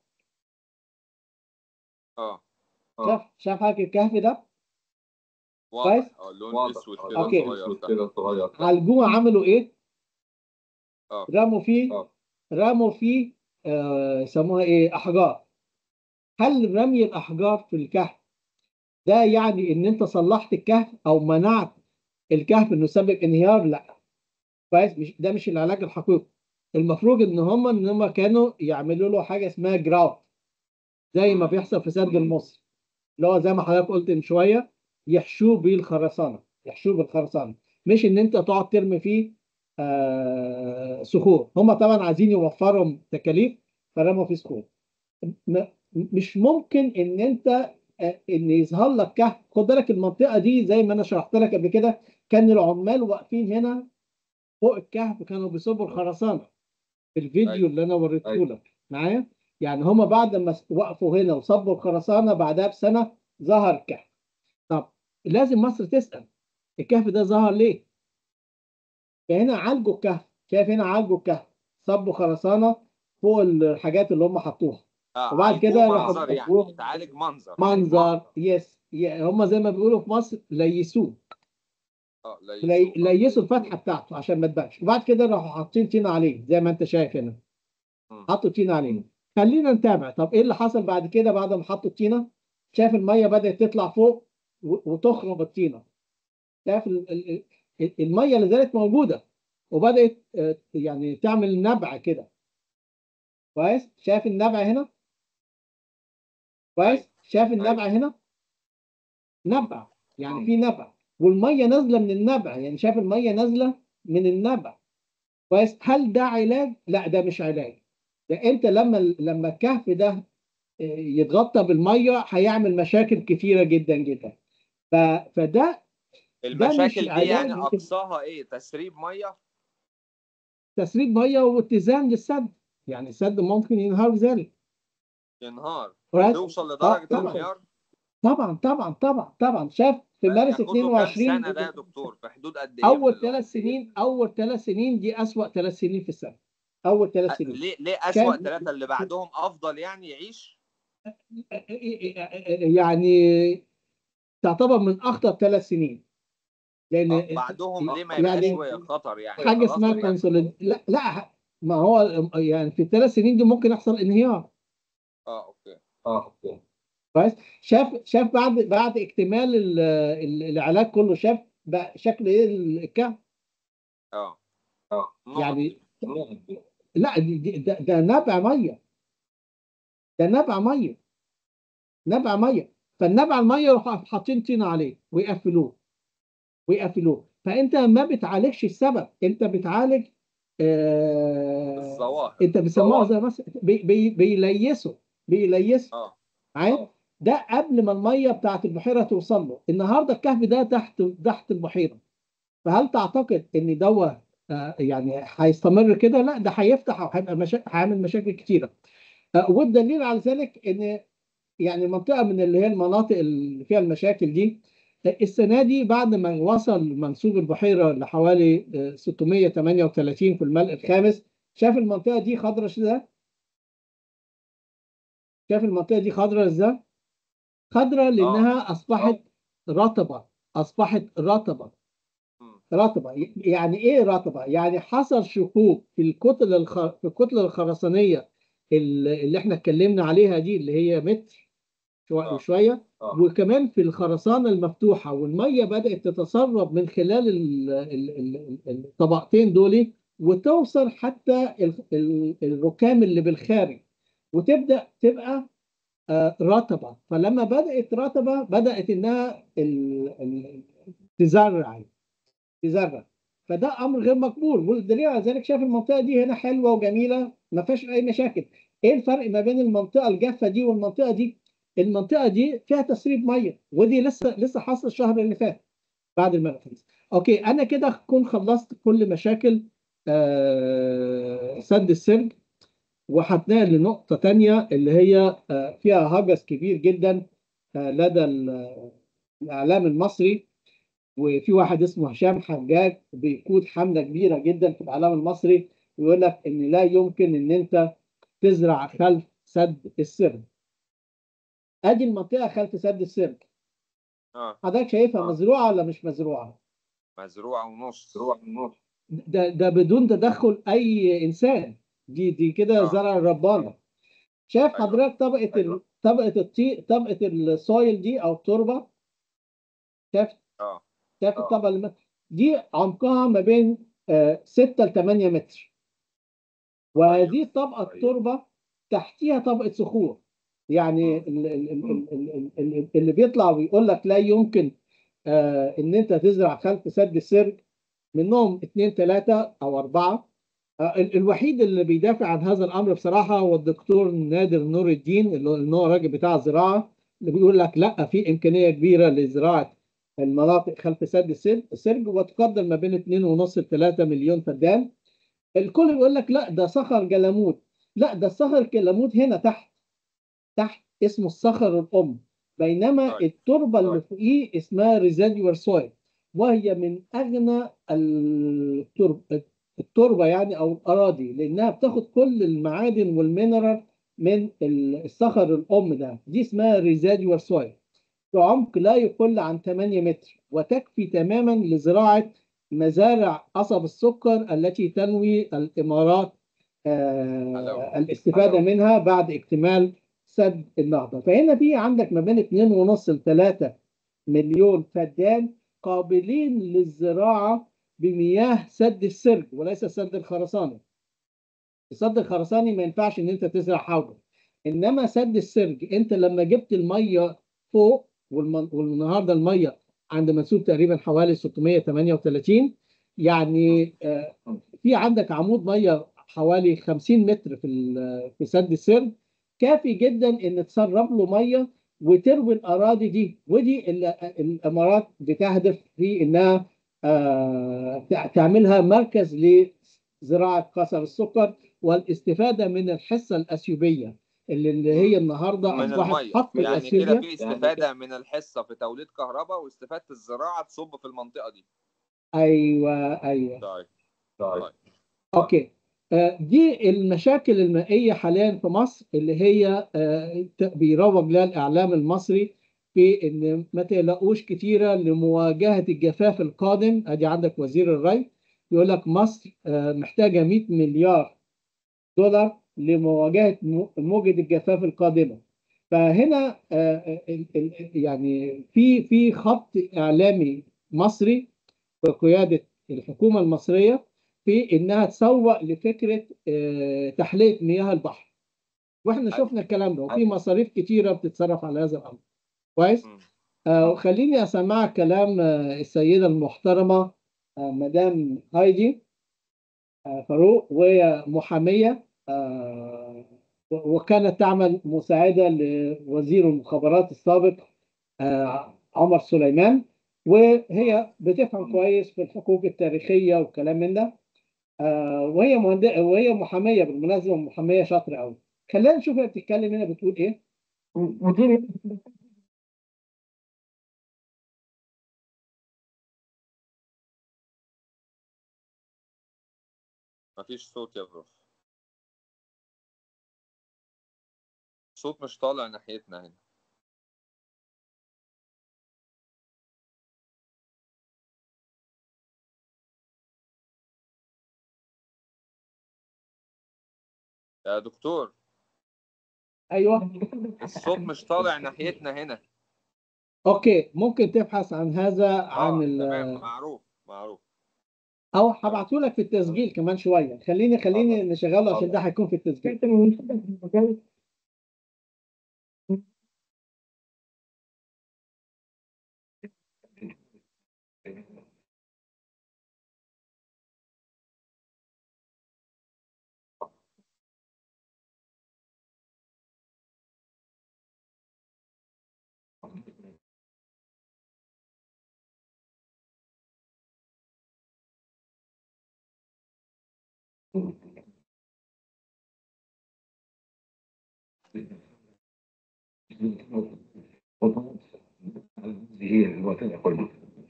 اه شاف شاف حضرتك الكهف ده كويس؟ واضح اه لون اسود كده أوكي. صغير ده. كده صغير عالجوه عملوا ايه اه رموا فيه اه رموا فيه آه، يسموها ايه احجار هل رمي الاحجار في الكهف ده يعني ان انت صلحت الكهف او منعت الكهف انه يسبب انهيار لا كويس مش ده مش العلاج الحقيقي المفروض ان هم ان هم كانوا يعملوا له حاجه اسمها جراوت زي ما بيحصل في سد المصري اللي هو زي ما حضرتك قلت من شويه يحشوه بالخرسانه يحشوه بالخرسانه مش ان انت تقعد ترمي فيه آه صخور هم طبعا عايزين يوفروا تكاليف فرموا فيه صخور م- مش ممكن ان انت آه، ان يظهر لك كهف خد بالك المنطقه دي زي ما انا شرحت لك قبل كده كان العمال واقفين هنا فوق الكهف كانوا بيصبوا الخرسانه في الفيديو أيوة. اللي انا وريته أيوة. لك معايا يعني هم بعد ما وقفوا هنا وصبوا الخرسانه بعدها بسنه ظهر الكهف طب لازم مصر تسال الكهف ده ظهر ليه؟ فهنا عالجوا الكهف شايف هنا عالجوا الكهف صبوا خرسانه فوق الحاجات اللي هم حطوها اه وبعد عالجوه كده راحوا منظر يعني حطوه- تعالج منظر منظر يس ي- هم زي ما بيقولوا في مصر ليسوه اه لي- ليسوه. ليسوا الفتحه بتاعته عشان ما تبانش وبعد كده راحوا حاطين طينه عليه زي ما انت شايف هنا مم. حطوا طينه عليه خلينا نتابع طب ايه اللي حصل بعد كده بعد ما حطوا الطينه شايف الميه بدات تطلع فوق و- وتخرم الطينه شايف ال- ال- ال- الميه اللي زالت موجوده وبدات آه، يعني تعمل نبع كده كويس شايف النبع هنا كويس شايف النبع هنا نبع يعني في نبع والميه نازله من النبع يعني شايف الميه نازله من النبع كويس هل ده علاج لا ده مش علاج ده انت لما لما الكهف ده آه، يتغطى بالميه هيعمل مشاكل كتيره جدا جدا ف... فده المشاكل دي علاج يعني ممكن- اقصاها ايه تسريب ميه تسريب ميه واتزان للسد يعني السد ممكن ينهار ذلك ينهار كويس؟ توصل لدرجه طبعاً. الانهيار طبعا طبعا طبعا طبعا شاف في مارس ياخدوا كام 22 سنه ده يا دكتور في حدود قد ايه اول في ثلاث سنين اول ثلاث سنين دي اسوأ ثلاث سنين في السنه اول ثلاث ال- سنين ليه ليه اسوأ كان- ثلاثه اللي بعدهم افضل يعني يعيش يعني تعتبر من اخطر ثلاث سنين لان آه، بعدهم ليه ما يعني يبقاش خطر يعني حاجه خلاص اسمها يعني. كونسوليد لا لا ما هو يعني في الثلاث سنين دي ممكن يحصل انهيار اه اوكي اه اوكي كويس شاف شاف بعد بعد اكتمال ال- ال- العلاج كله شاف بقى شكل ايه الكهف اه اه نقط. يعني لا دي- دي- ده, ده نبع ميه ده نبع ميه نبع ميه فالنبع الميه يروحوا حاطين طينه عليه ويقفلوه ويقفلوه فانت ما بتعالجش السبب انت بتعالج آه الظواهر انت بتسموها زي مثلا بي بي بيليسوا بيليسوا اه معايا ده قبل ما الميه بتاعت البحيره توصل له النهارده الكهف ده تحت تحت البحيره فهل تعتقد ان دوت آه، يعني هيستمر كده لا ده هيفتح وهيبقى مشا... هيعمل مشاكل كتيره آه، والدليل على ذلك ان يعني منطقه من اللي هي المناطق اللي فيها المشاكل دي آه، السنه دي بعد ما وصل منسوب البحيره لحوالي آه، 638 في الملء الخامس شاف المنطقه دي خضراء ازاي؟ شاف المنطقه دي خضراء ازاي؟ خضراء لانها اصبحت رطبه اصبحت رطبه مم. رطبه يعني ايه رطبه يعني حصل شقوق في الكتل الخ... في الكتله الخرسانيه اللي اللي احنا اتكلمنا عليها دي اللي هي متر شويه آه. وشويه آه. وكمان في الخرسانه المفتوحه والميه بدات تتسرب من خلال ال... ال... ال... ال- الطبقتين دول وتوصل حتى ال... ال... الركام اللي بالخارج وتبدا تبقى آه، رطبه فلما بدات رطبه بدات انها ال... ال... تزرع تزرع فده امر غير مقبول والدليل على ذلك شايف المنطقه دي هنا حلوه وجميله ما فيهاش اي مشاكل ايه الفرق ما بين المنطقه الجافه دي والمنطقه دي المنطقه دي فيها تسريب ميه ودي لسه لسه حاصل الشهر اللي فات بعد المنفذ اوكي انا كده اكون خلصت كل مشاكل آه سد السرج وهتنقل لنقطة تانية اللي هي آه، فيها هجس كبير جدا آه، لدى ال- الإعلام المصري وفي واحد اسمه هشام حجاج بيقود حملة كبيرة جدا في الإعلام المصري يقول لك إن لا يمكن إن أنت تزرع خلف سد السرب. أدي المنطقة خلف سد السرب. اه حضرتك شايفها آه. مزروعة ولا مش مزروعة؟ مزروعه ونص مزروعه ونص ده ده بدون تدخل أي إنسان. دي دي كده آه. زرع الربانة. شايف أيوة. حضرتك طبقة ال... طبقة الطي... طبقة السويل دي أو التربة شايف اه شايف آه. الطبقة اللي دي عمقها ما بين 6 ل 8 متر وهذه الطبقة أيوة. التربة تحتيها طبقة صخور يعني ال- ال- ال- ال- ال- ال- اللي بيطلع ويقول لك لا يمكن آه، ان انت تزرع خلف سد السرج منهم اثنين ثلاثة او اربعة آه، ال- الوحيد اللي بيدافع عن هذا الامر بصراحة هو الدكتور نادر نور الدين اللي هو- اللي هو الراجل بتاع الزراعة اللي بيقول لك لا في امكانية كبيرة لزراعة المناطق خلف سد السرج السرج وتقدر ما بين 2.5 ل 3 مليون فدان الكل يقول لك لا ده صخر جلمود لا ده الصخر الجلمود هنا تحت تحت اسمه الصخر الام بينما طيب. التربه اللي طيب. فوقيه اسمها ريزيديوال سويل وهي من اغنى التربه التربه يعني او الاراضي لانها بتاخد كل المعادن والمينرال من الصخر الام ده دي اسمها ريزيديوال سويل بعمق لا يقل عن 8 متر وتكفي تماما لزراعه مزارع قصب السكر التي تنوي الامارات آه حلاوة. الاستفاده حلاوة. منها بعد اكتمال سد النهضه فهنا في عندك ما بين 2.5 ل 3 مليون فدان قابلين للزراعه بمياه سد السرج وليس السد الخرساني السد الخرساني ما ينفعش ان انت تزرع حوض انما سد السرج انت لما جبت الميه فوق والمن- والنهارده الميه عند منسوب تقريبا حوالي 638 يعني آه، في عندك عمود ميه حوالي 50 متر في ال- في سد السرج كافي جدا ان تسرب له ميه وتروي الاراضي دي ودي اللي الامارات بتهدف في انها آه، تع- تعملها مركز لزراعه قصب السكر والاستفاده من الحصه الاثيوبيه اللي اللي هي النهارده من اصبحت الميه حق يعني كده الاثيوبيا في استفاده من الحصه في توليد كهرباء واستفاده الزراعه تصب في المنطقه دي ايوه ايوه طيب طيب اوكي آه، دي المشاكل المائيه حاليا في مصر اللي هي آه، ت- بيروج لها الاعلام المصري في ان ما تقلقوش كتيره لمواجهه الجفاف القادم ادي عندك وزير الري يقول لك مصر آه، محتاجه 100 مليار دولار لمواجهه م- موجه الجفاف القادمه فهنا آه، ال- ال- يعني في في خط اعلامي مصري بقياده الحكومه المصريه في انها تسوق لفكره آه، تحليه مياه البحر واحنا أيوة. شفنا الكلام ده وفي مصاريف كتيره بتتصرف على هذا الامر كويس مم. آه وخليني اسمعك كلام آه السيده المحترمه آه مدام هايدي آه فاروق وهي محاميه آه و- وكانت تعمل مساعده لوزير المخابرات السابق آه عمر سليمان وهي بتفهم كويس في الحقوق التاريخيه والكلام من ده آه وهي مهند... وهي محاميه بالمناسبه محاميه شاطره قوي خلينا نشوف هي بتتكلم هنا بتقول ايه مدير مفيش صوت يا بروف صوت مش طالع ناحيتنا هنا يا دكتور ايوه الصوت مش طالع ناحيتنا هنا اوكي ممكن تبحث عن هذا عن اه ال... تمام معروف معروف او هبعته لك في التسجيل كمان شويه خليني خليني نشغله عشان ده هيكون في التسجيل هي الوطن كله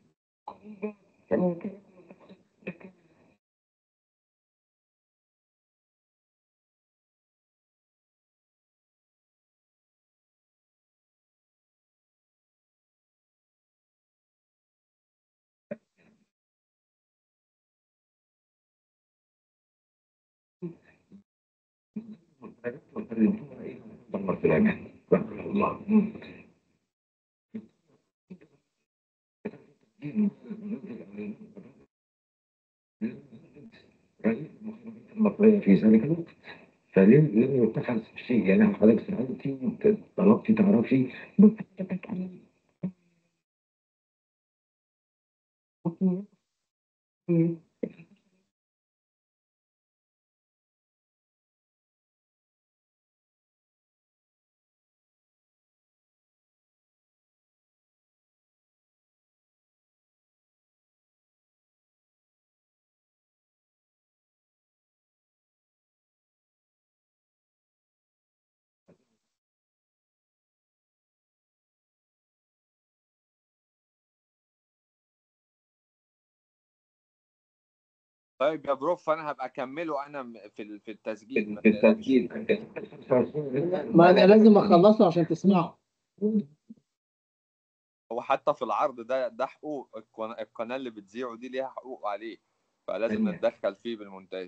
دمر في الأمان رحمه الله المصرية في ذلك الوقت فلم لم يتخذ شيء يعني حضرتك سألتي طلبتي تعرفي طيب يا بروف انا هبقى اكمله انا م- في ال- في التسجيل ما في تقلقش. التسجيل ما انا لازم اخلصه عشان تسمعه هو حتى في العرض ده ده حقوق القناه القناه اللي بتذيعه دي ليها حقوق عليه فلازم أيوة. نتدخل فيه بالمونتاج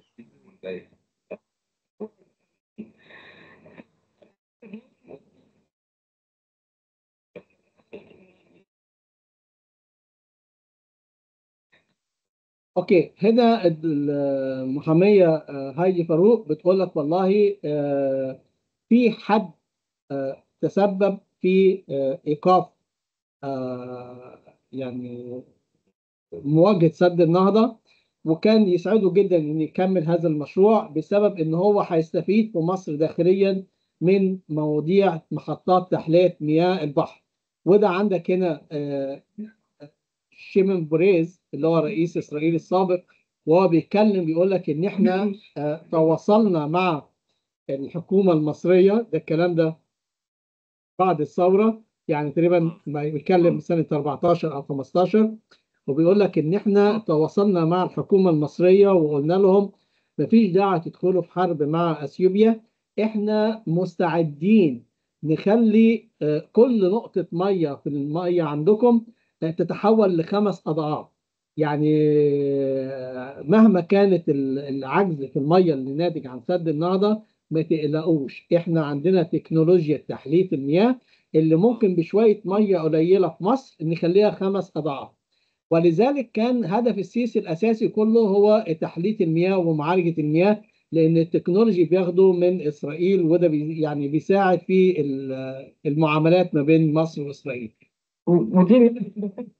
اوكي هنا المحاميه آه، هايدي فاروق بتقول لك والله آه، في حد آه، تسبب في آه، ايقاف آه، يعني مواجهه سد النهضه وكان يسعده جدا ان يكمل هذا المشروع بسبب ان هو هيستفيد في مصر داخليا من مواضيع محطات تحليه مياه البحر وده عندك هنا آه، شيمون بوريز اللي هو رئيس اسرائيل السابق وهو بيتكلم بيقول لك ان احنا آه، تواصلنا مع الحكومه المصريه ده الكلام ده بعد الثوره يعني تقريبا ما بيتكلم سنه 14 او 15 وبيقول لك ان احنا تواصلنا مع الحكومه المصريه وقلنا لهم مفيش داعي تدخلوا في حرب مع اثيوبيا احنا مستعدين نخلي آه، كل نقطه ميه في الميه عندكم آه، تتحول لخمس اضعاف يعني آه، مهما كانت ال- العجز في الميه اللي ناتج عن سد النهضه ما تقلقوش احنا عندنا تكنولوجيا تحليه المياه اللي ممكن بشويه ميه قليله في مصر نخليها خمس اضعاف ولذلك كان هدف السيسي الاساسي كله هو تحليه المياه ومعالجه المياه لان التكنولوجي بياخده من اسرائيل وده بي يعني بيساعد في ال- المعاملات ما بين مصر واسرائيل. ودي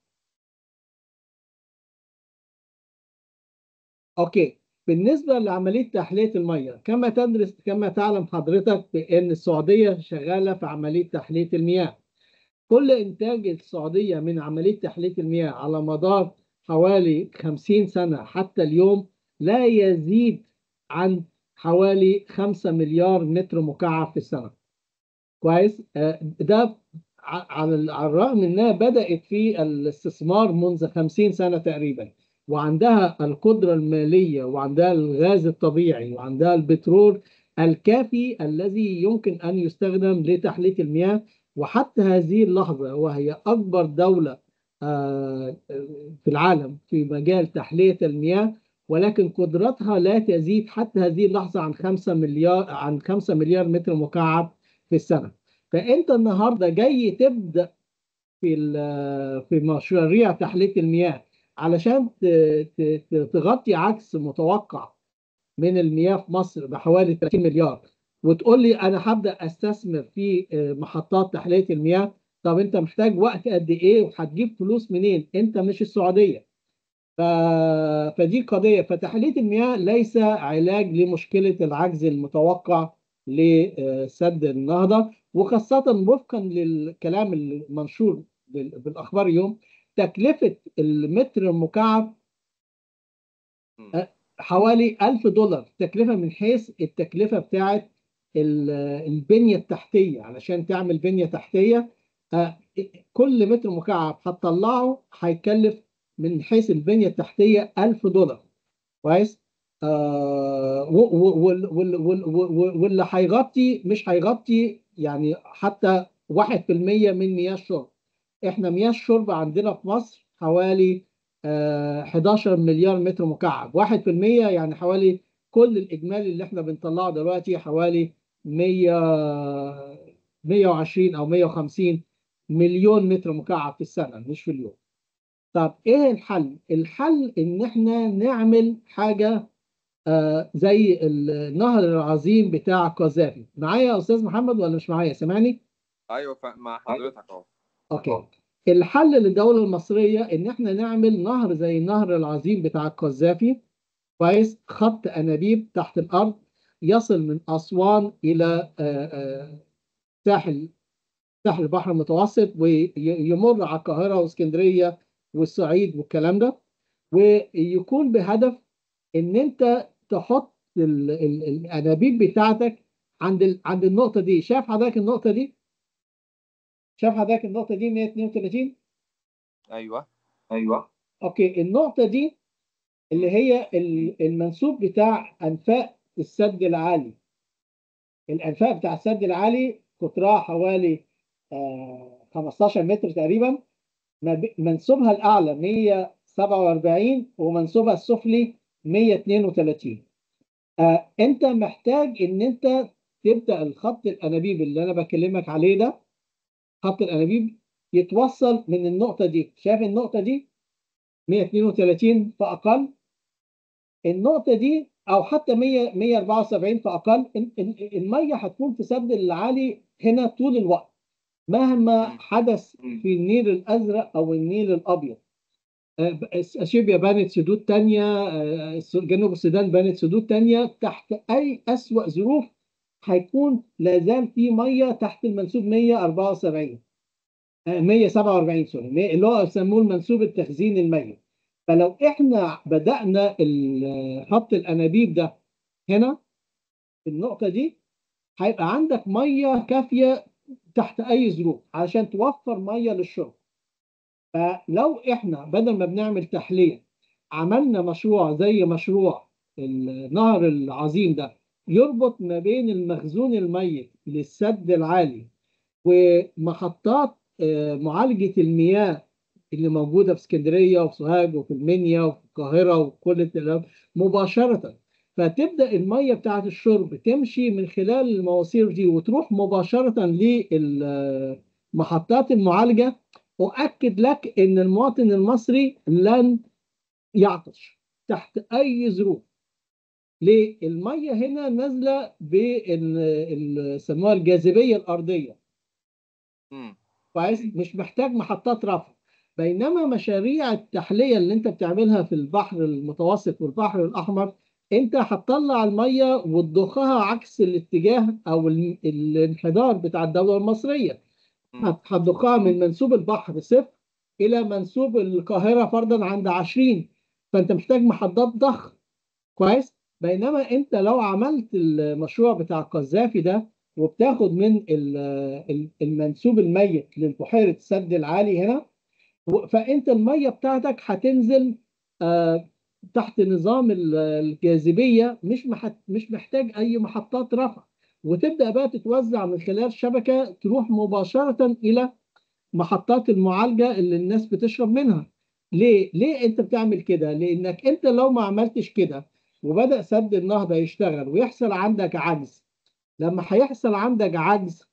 اوكي بالنسبه لعمليه تحليه الميه كما تدرس كما تعلم حضرتك بان السعوديه شغاله في عمليه تحليه المياه كل انتاج السعوديه من عمليه تحليه المياه على مدار حوالي 50 سنه حتى اليوم لا يزيد عن حوالي 5 مليار متر مكعب في السنه كويس آه، ده ع- على على الرغم انها بدات في الاستثمار منذ 50 سنه تقريبا وعندها القدره الماليه وعندها الغاز الطبيعي وعندها البترول الكافي الذي يمكن ان يستخدم لتحليه المياه وحتى هذه اللحظه وهي اكبر دوله آه، في العالم في مجال تحليه المياه ولكن قدرتها لا تزيد حتى هذه اللحظه عن 5 مليار عن 5 مليار متر مكعب في السنه فانت النهارده جاي تبدا في ال- في مشاريع تحليه المياه علشان ت- ت- ت- تغطي عجز متوقع من المياه في مصر بحوالي 30 مليار وتقول لي انا هبدا استثمر في آه، محطات تحليه المياه طب انت محتاج وقت قد ايه وهتجيب فلوس منين انت مش السعوديه ف... فدي قضيه فتحليه المياه ليس علاج لمشكله العجز المتوقع لسد النهضه وخاصه وفقا للكلام المنشور بال- بالاخبار اليوم تكلفه المتر المكعب مم. حوالي 1000 دولار تكلفه من حيث التكلفه بتاعه ال- البنيه التحتيه علشان تعمل بنيه تحتيه آه، كل متر مكعب هتطلعه هيكلف من حيث البنيه التحتيه 1000 دولار كويس آه و- و- وال- وال- وال- وال- واللي هيغطي مش هيغطي يعني حتى 1% من مياه الشرب احنا مياه الشرب عندنا في مصر حوالي آه 11 مليار متر مكعب 1% يعني حوالي كل الاجمالي اللي احنا بنطلعه دلوقتي حوالي 100 120 او 150 مليون متر مكعب في السنه مش في اليوم طب ايه الحل الحل ان احنا نعمل حاجه آه زي النهر العظيم بتاع قذافي معايا يا استاذ محمد ولا مش معايا سامعني ايوه ف- مع حضرتك اهو اوكي الحل للدوله المصريه ان احنا نعمل نهر زي النهر العظيم بتاع القذافي كويس خط انابيب تحت الارض يصل من اسوان الى آه، آه، ساحل ساحل البحر المتوسط ويمر على القاهره واسكندريه والصعيد والكلام ده ويكون بهدف ان انت تحط ال- ال- الانابيب بتاعتك عند ال- عند النقطه دي شايف حضرتك النقطه دي شايف حضرتك النقطه دي 132 ايوه ايوه اوكي النقطه دي اللي هي ال- المنسوب بتاع انفاق السد العالي الانفاق بتاع السد العالي قطرها حوالي آه 15 متر تقريبا ما بي- منسوبها الاعلى 147 ومنسوبها السفلي 132 آه انت محتاج ان انت تبدا الخط الانابيب اللي انا بكلمك عليه ده خط الانابيب يتوصل من النقطه دي شايف النقطه دي 132 فاقل النقطه دي او حتى 100 174 فاقل ال- ال- الميه هتكون في سد العالي هنا طول الوقت مهما حدث في النيل الازرق او النيل الابيض آه، ب- اثيوبيا بنت سدود تانية آه، الس- جنوب السودان بنت سدود تانية تحت اي اسوأ ظروف هيكون لازال في ميه تحت المنسوب 174 آه، 147 سوري مية- اللي هو يسموه المنسوب التخزين الميت فلو احنا بدأنا ال- خط الانابيب ده هنا في النقطة دي هيبقى عندك ميه كافية تحت اي ظروف علشان توفر ميه للشرب فلو احنا بدل ما بنعمل تحلية عملنا مشروع زي مشروع النهر العظيم ده يربط ما بين المخزون الميت للسد العالي ومحطات آه، معالجة المياه اللي موجودة في اسكندرية وفي سوهاج وفي المنيا وفي القاهرة وكل الكلام مباشرة فتبدأ المية بتاعة الشرب تمشي من خلال المواسير دي وتروح مباشرة لمحطات المعالجة أؤكد لك إن المواطن المصري لن يعطش تحت أي ظروف ليه؟ المية هنا نازلة بيسموها الجاذبية الأرضية امم كويس مش محتاج محطات رفع بينما مشاريع التحلية اللي انت بتعملها في البحر المتوسط والبحر الأحمر انت هتطلع المية وتضخها عكس الاتجاه او ال- الانحدار بتاع الدولة المصرية هت- هتضخها من منسوب البحر صفر إلى منسوب القاهرة فرضا عند 20 فانت محتاج محطات ضخ كويس بينما انت لو عملت المشروع بتاع القذافي ده وبتاخد من ال- ال- المنسوب الميت للبحيرة السد العالي هنا و- فانت الميه بتاعتك هتنزل آه، تحت نظام ال- الجاذبيه مش محت مش محتاج اي محطات رفع وتبدا بقى تتوزع من خلال شبكه تروح مباشره الى محطات المعالجه اللي الناس بتشرب منها ليه ليه انت بتعمل كده لانك انت لو ما عملتش كده وبدا سد النهضه يشتغل ويحصل عندك عجز لما هيحصل عندك عجز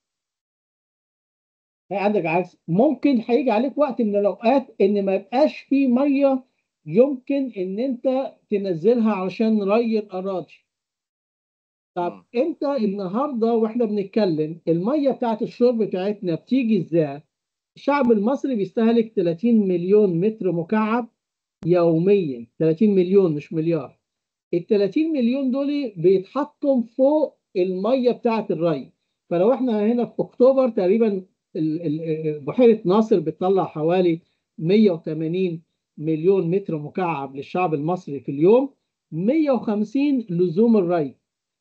عندك عجز ممكن هيجي عليك وقت من الاوقات ان ما يبقاش في ميه يمكن ان انت تنزلها علشان ري الاراضي طب مم. انت النهارده واحنا بنتكلم الميه بتاعت الشرب بتاعتنا بتيجي ازاي الشعب المصري بيستهلك 30 مليون متر مكعب يوميا 30 مليون مش مليار ال 30 مليون دول بيتحطوا فوق الميه بتاعت الري فلو احنا هنا في اكتوبر تقريبا ال- ال- بحيره ناصر بتطلع حوالي 180 مليون متر مكعب للشعب المصري في اليوم 150 لزوم الري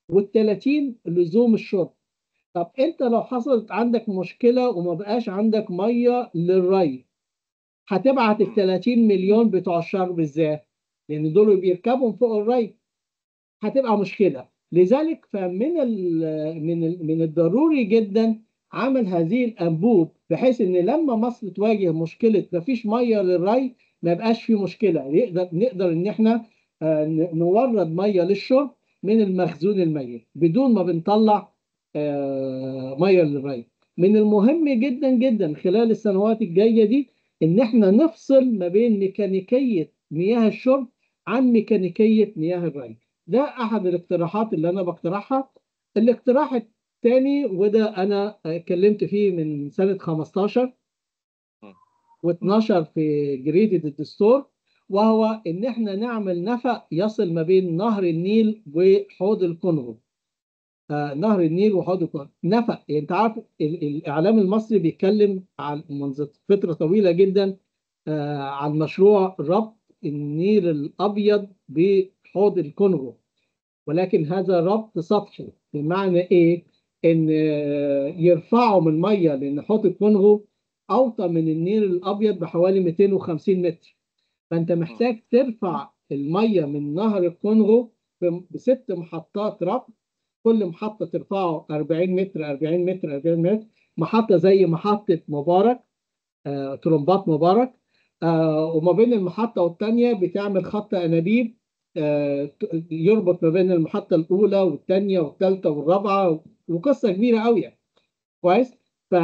وال30 لزوم الشرب طب انت لو حصلت عندك مشكله وما بقاش عندك ميه للري هتبعت ال 30 مليون بتوع الشرب ازاي؟ لان دول بيركبوا فوق الري هتبقى مشكله لذلك فمن ال من ال من الضروري جدا عمل هذه الانبوب بحيث ان لما مصر تواجه مشكله مفيش ميه للري ما يبقاش في مشكله نقدر نقدر ان احنا آه، ن- نورد ميه للشرب من المخزون الميت بدون ما بنطلع آه، ميه للري من المهم جدا جدا خلال السنوات الجايه دي ان احنا نفصل ما بين ميكانيكيه مياه الشرب عن ميكانيكيه مياه الري ده احد الاقتراحات اللي انا بقترحها الاقتراح الثاني وده انا اتكلمت فيه من سنه 15 و12 في جريدة الدستور وهو ان احنا نعمل نفق يصل ما بين نهر النيل وحوض الكونغو آه نهر النيل وحوض الكونغو نفق يعني انت عارف ال- الاعلام المصري بيتكلم عن منذ فتره طويله جدا آه عن مشروع ربط النيل الابيض بحوض الكونغو ولكن هذا ربط سطحي بمعنى ايه؟ ان آه، يرفعوا من الميه لان حوض الكونغو اوطى من النيل الابيض بحوالي 250 متر فانت محتاج ترفع الميه من نهر الكونغو ب- بست محطات ربط كل محطه ترفعه 40 متر 40 متر 40 متر محطه زي محطه مبارك آه، طرمبات مبارك آه، وما بين المحطه والثانيه بتعمل خط انابيب آه، ت- يربط ما بين المحطه الاولى والثانيه والثالثه والرابعه وقصه كبيره قوي يعني كويس ف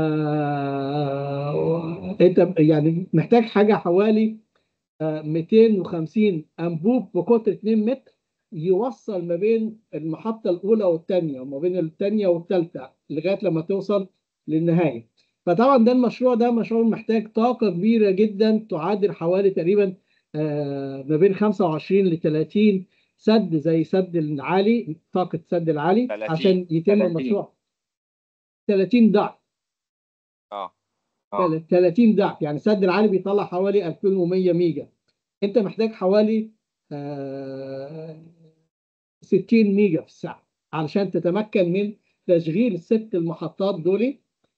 انت يعني محتاج حاجه حوالي آه، 250 انبوب بقطر 2 متر يوصل ما بين المحطه الاولى والثانيه وما بين الثانيه والثالثه لغايه لما توصل للنهايه فطبعا ده المشروع ده مشروع محتاج طاقه كبيره جدا تعادل حوالي تقريبا آه، ما بين 25 ل 30 سد زي سد العالي طاقه سد العالي 30 عشان يتم 30. المشروع 30 ضعف اه 30 ضعف يعني سد العالي بيطلع حوالي 2100 ميجا انت محتاج حوالي آه، 60 ميجا في الساعه علشان تتمكن من تشغيل الست المحطات دول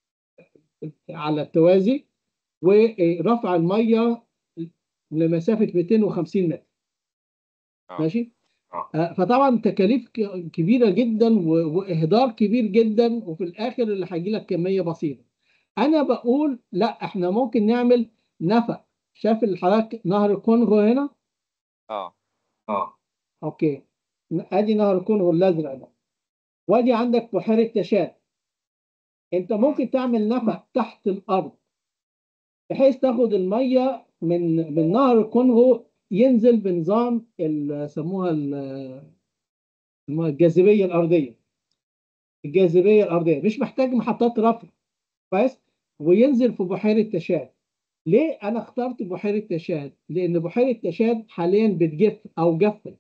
على التوازي ورفع الميه لمسافه 250 متر آه. ماشي آه. آه، فطبعا تكاليف ك- كبيره جدا و- واهدار كبير جدا وفي الاخر اللي هيجي لك كميه بسيطه انا بقول لا احنا ممكن نعمل نفق شاف الحضرتك نهر الكونغو هنا اه اه اوكي ادي نهر الكونغو الازرق ده وادي عندك بحيره تشاد انت ممكن تعمل نفق تحت الارض بحيث تاخد الميه من من نهر الكونغو ينزل بنظام ال- سموها ال- سموها الجاذبيه الارضيه الجاذبيه الارضيه مش محتاج محطات رفع كويس وينزل في بحيره تشاد ليه انا اخترت بحيره تشاد لان بحيره تشاد حاليا بتجف او جفت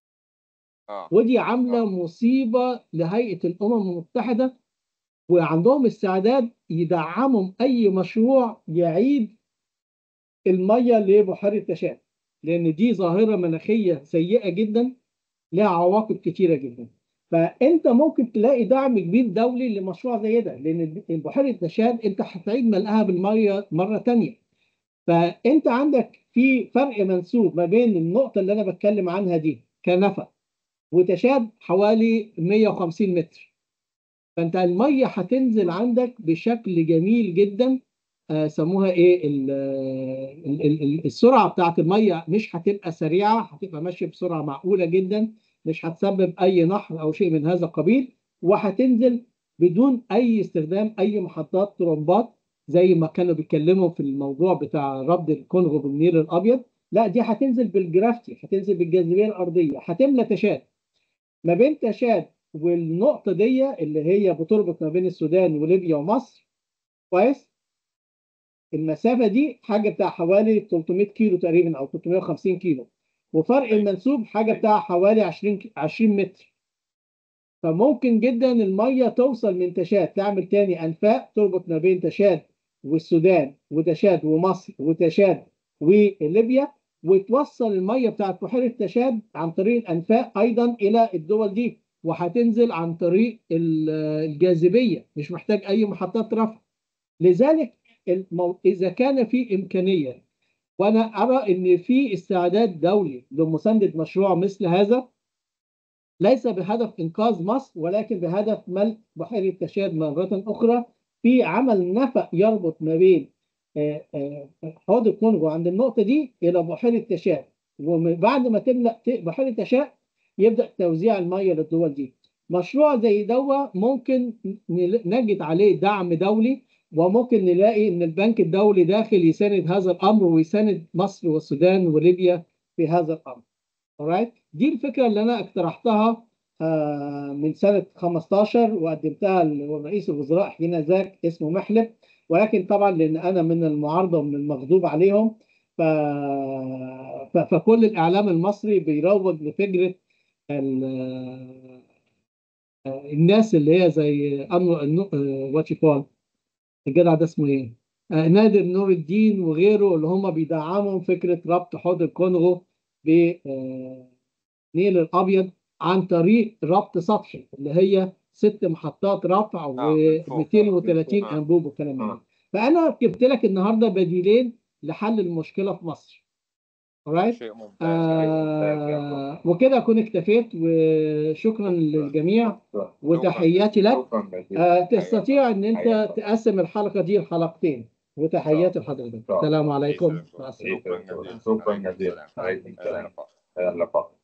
اه ودي عامله مصيبه لهيئه الامم المتحده وعندهم استعداد يدعموا اي مشروع يعيد الميه لبحيره تشاد لان دي ظاهره مناخيه سيئه جدا لها عواقب كتيره جدا فانت ممكن تلاقي دعم كبير دولي لمشروع زي ده لان بحيره تشاد انت هتعيد ملئها بالميه مره تانية فانت عندك في فرق منسوب ما بين النقطه اللي انا بتكلم عنها دي كنفق وتشاد حوالي 150 متر فانت الميه هتنزل عندك بشكل جميل جدا آه، سموها ايه ال- ال- ال- ال- السرعه بتاعت الميه مش هتبقى سريعه هتبقى ماشيه بسرعه معقوله جدا مش هتسبب اي نحر او شيء من هذا القبيل وهتنزل بدون اي استخدام اي محطات طرمبات زي ما كانوا بيتكلموا في الموضوع بتاع ربط الكونغو بالنيل الابيض لا دي هتنزل بالجرافتي هتنزل بالجاذبيه الارضيه هتملى تشاد ما بين تشاد والنقطه دي اللي هي بتربط ما بين السودان وليبيا ومصر كويس المسافه دي حاجه بتاع حوالي 300 كيلو تقريبا او 350 كيلو وفرق المنسوب حاجه بتاع حوالي 20 ك- 20 متر فممكن جدا الميه توصل من تشاد تعمل تاني انفاق تربط ما بين تشاد والسودان وتشاد ومصر وتشاد وليبيا وتوصل الميه بتاعت بحيره تشاد عن طريق الانفاق ايضا الى الدول دي وهتنزل عن طريق ال- الجاذبيه مش محتاج اي محطات رفع لذلك المو... اذا كان في امكانيه وانا ارى ان في استعداد دولي لمسانده مشروع مثل هذا ليس بهدف انقاذ مصر ولكن بهدف ملء بحيره تشاد مره اخرى في عمل نفق يربط ما بين آه، آه، حوض الكونغو عند النقطه دي الى بحيره تشاد وبعد ما تملا ت- بحيره تشاد يبدا توزيع الميه للدول دي مشروع زي دوا ممكن نل- نجد عليه دعم دولي وممكن نلاقي ان البنك الدولي داخل يساند هذا الامر ويساند مصر والسودان وليبيا في هذا الامر. alright دي الفكره اللي انا اقترحتها آه، من سنه 15 وقدمتها لرئيس الوزراء حين ذاك اسمه محلب ولكن طبعا لان انا من المعارضه ومن المغضوب عليهم ف... ف... فكل الاعلام المصري بيروج لفكره ال... آه، الناس اللي هي زي انور وات يو الجدع ده اسمه ايه؟ آه، نادر نور الدين وغيره اللي هم بيدعموا فكره ربط حوض الكونغو بالنيل الابيض عن طريق ربط سطحي اللي هي ست محطات رفع آه، من فوق. و230 آه. انبوب والكلام ده آه. فانا جبت لك النهارده بديلين لحل المشكله في مصر. alright؟ شيء ممتاز آه وكده اكون اكتفيت وشكرا للجميع وتحياتي لك شكرا جزيلا آه تستطيع ان انت حياك الله. تقسم الحلقه دي لحلقتين وتحياتي لحضرتك السلام عليكم مع السلامه شكرا جزيلا شكرا جزيلا عليكم السلام اللقاء إلى اللقاء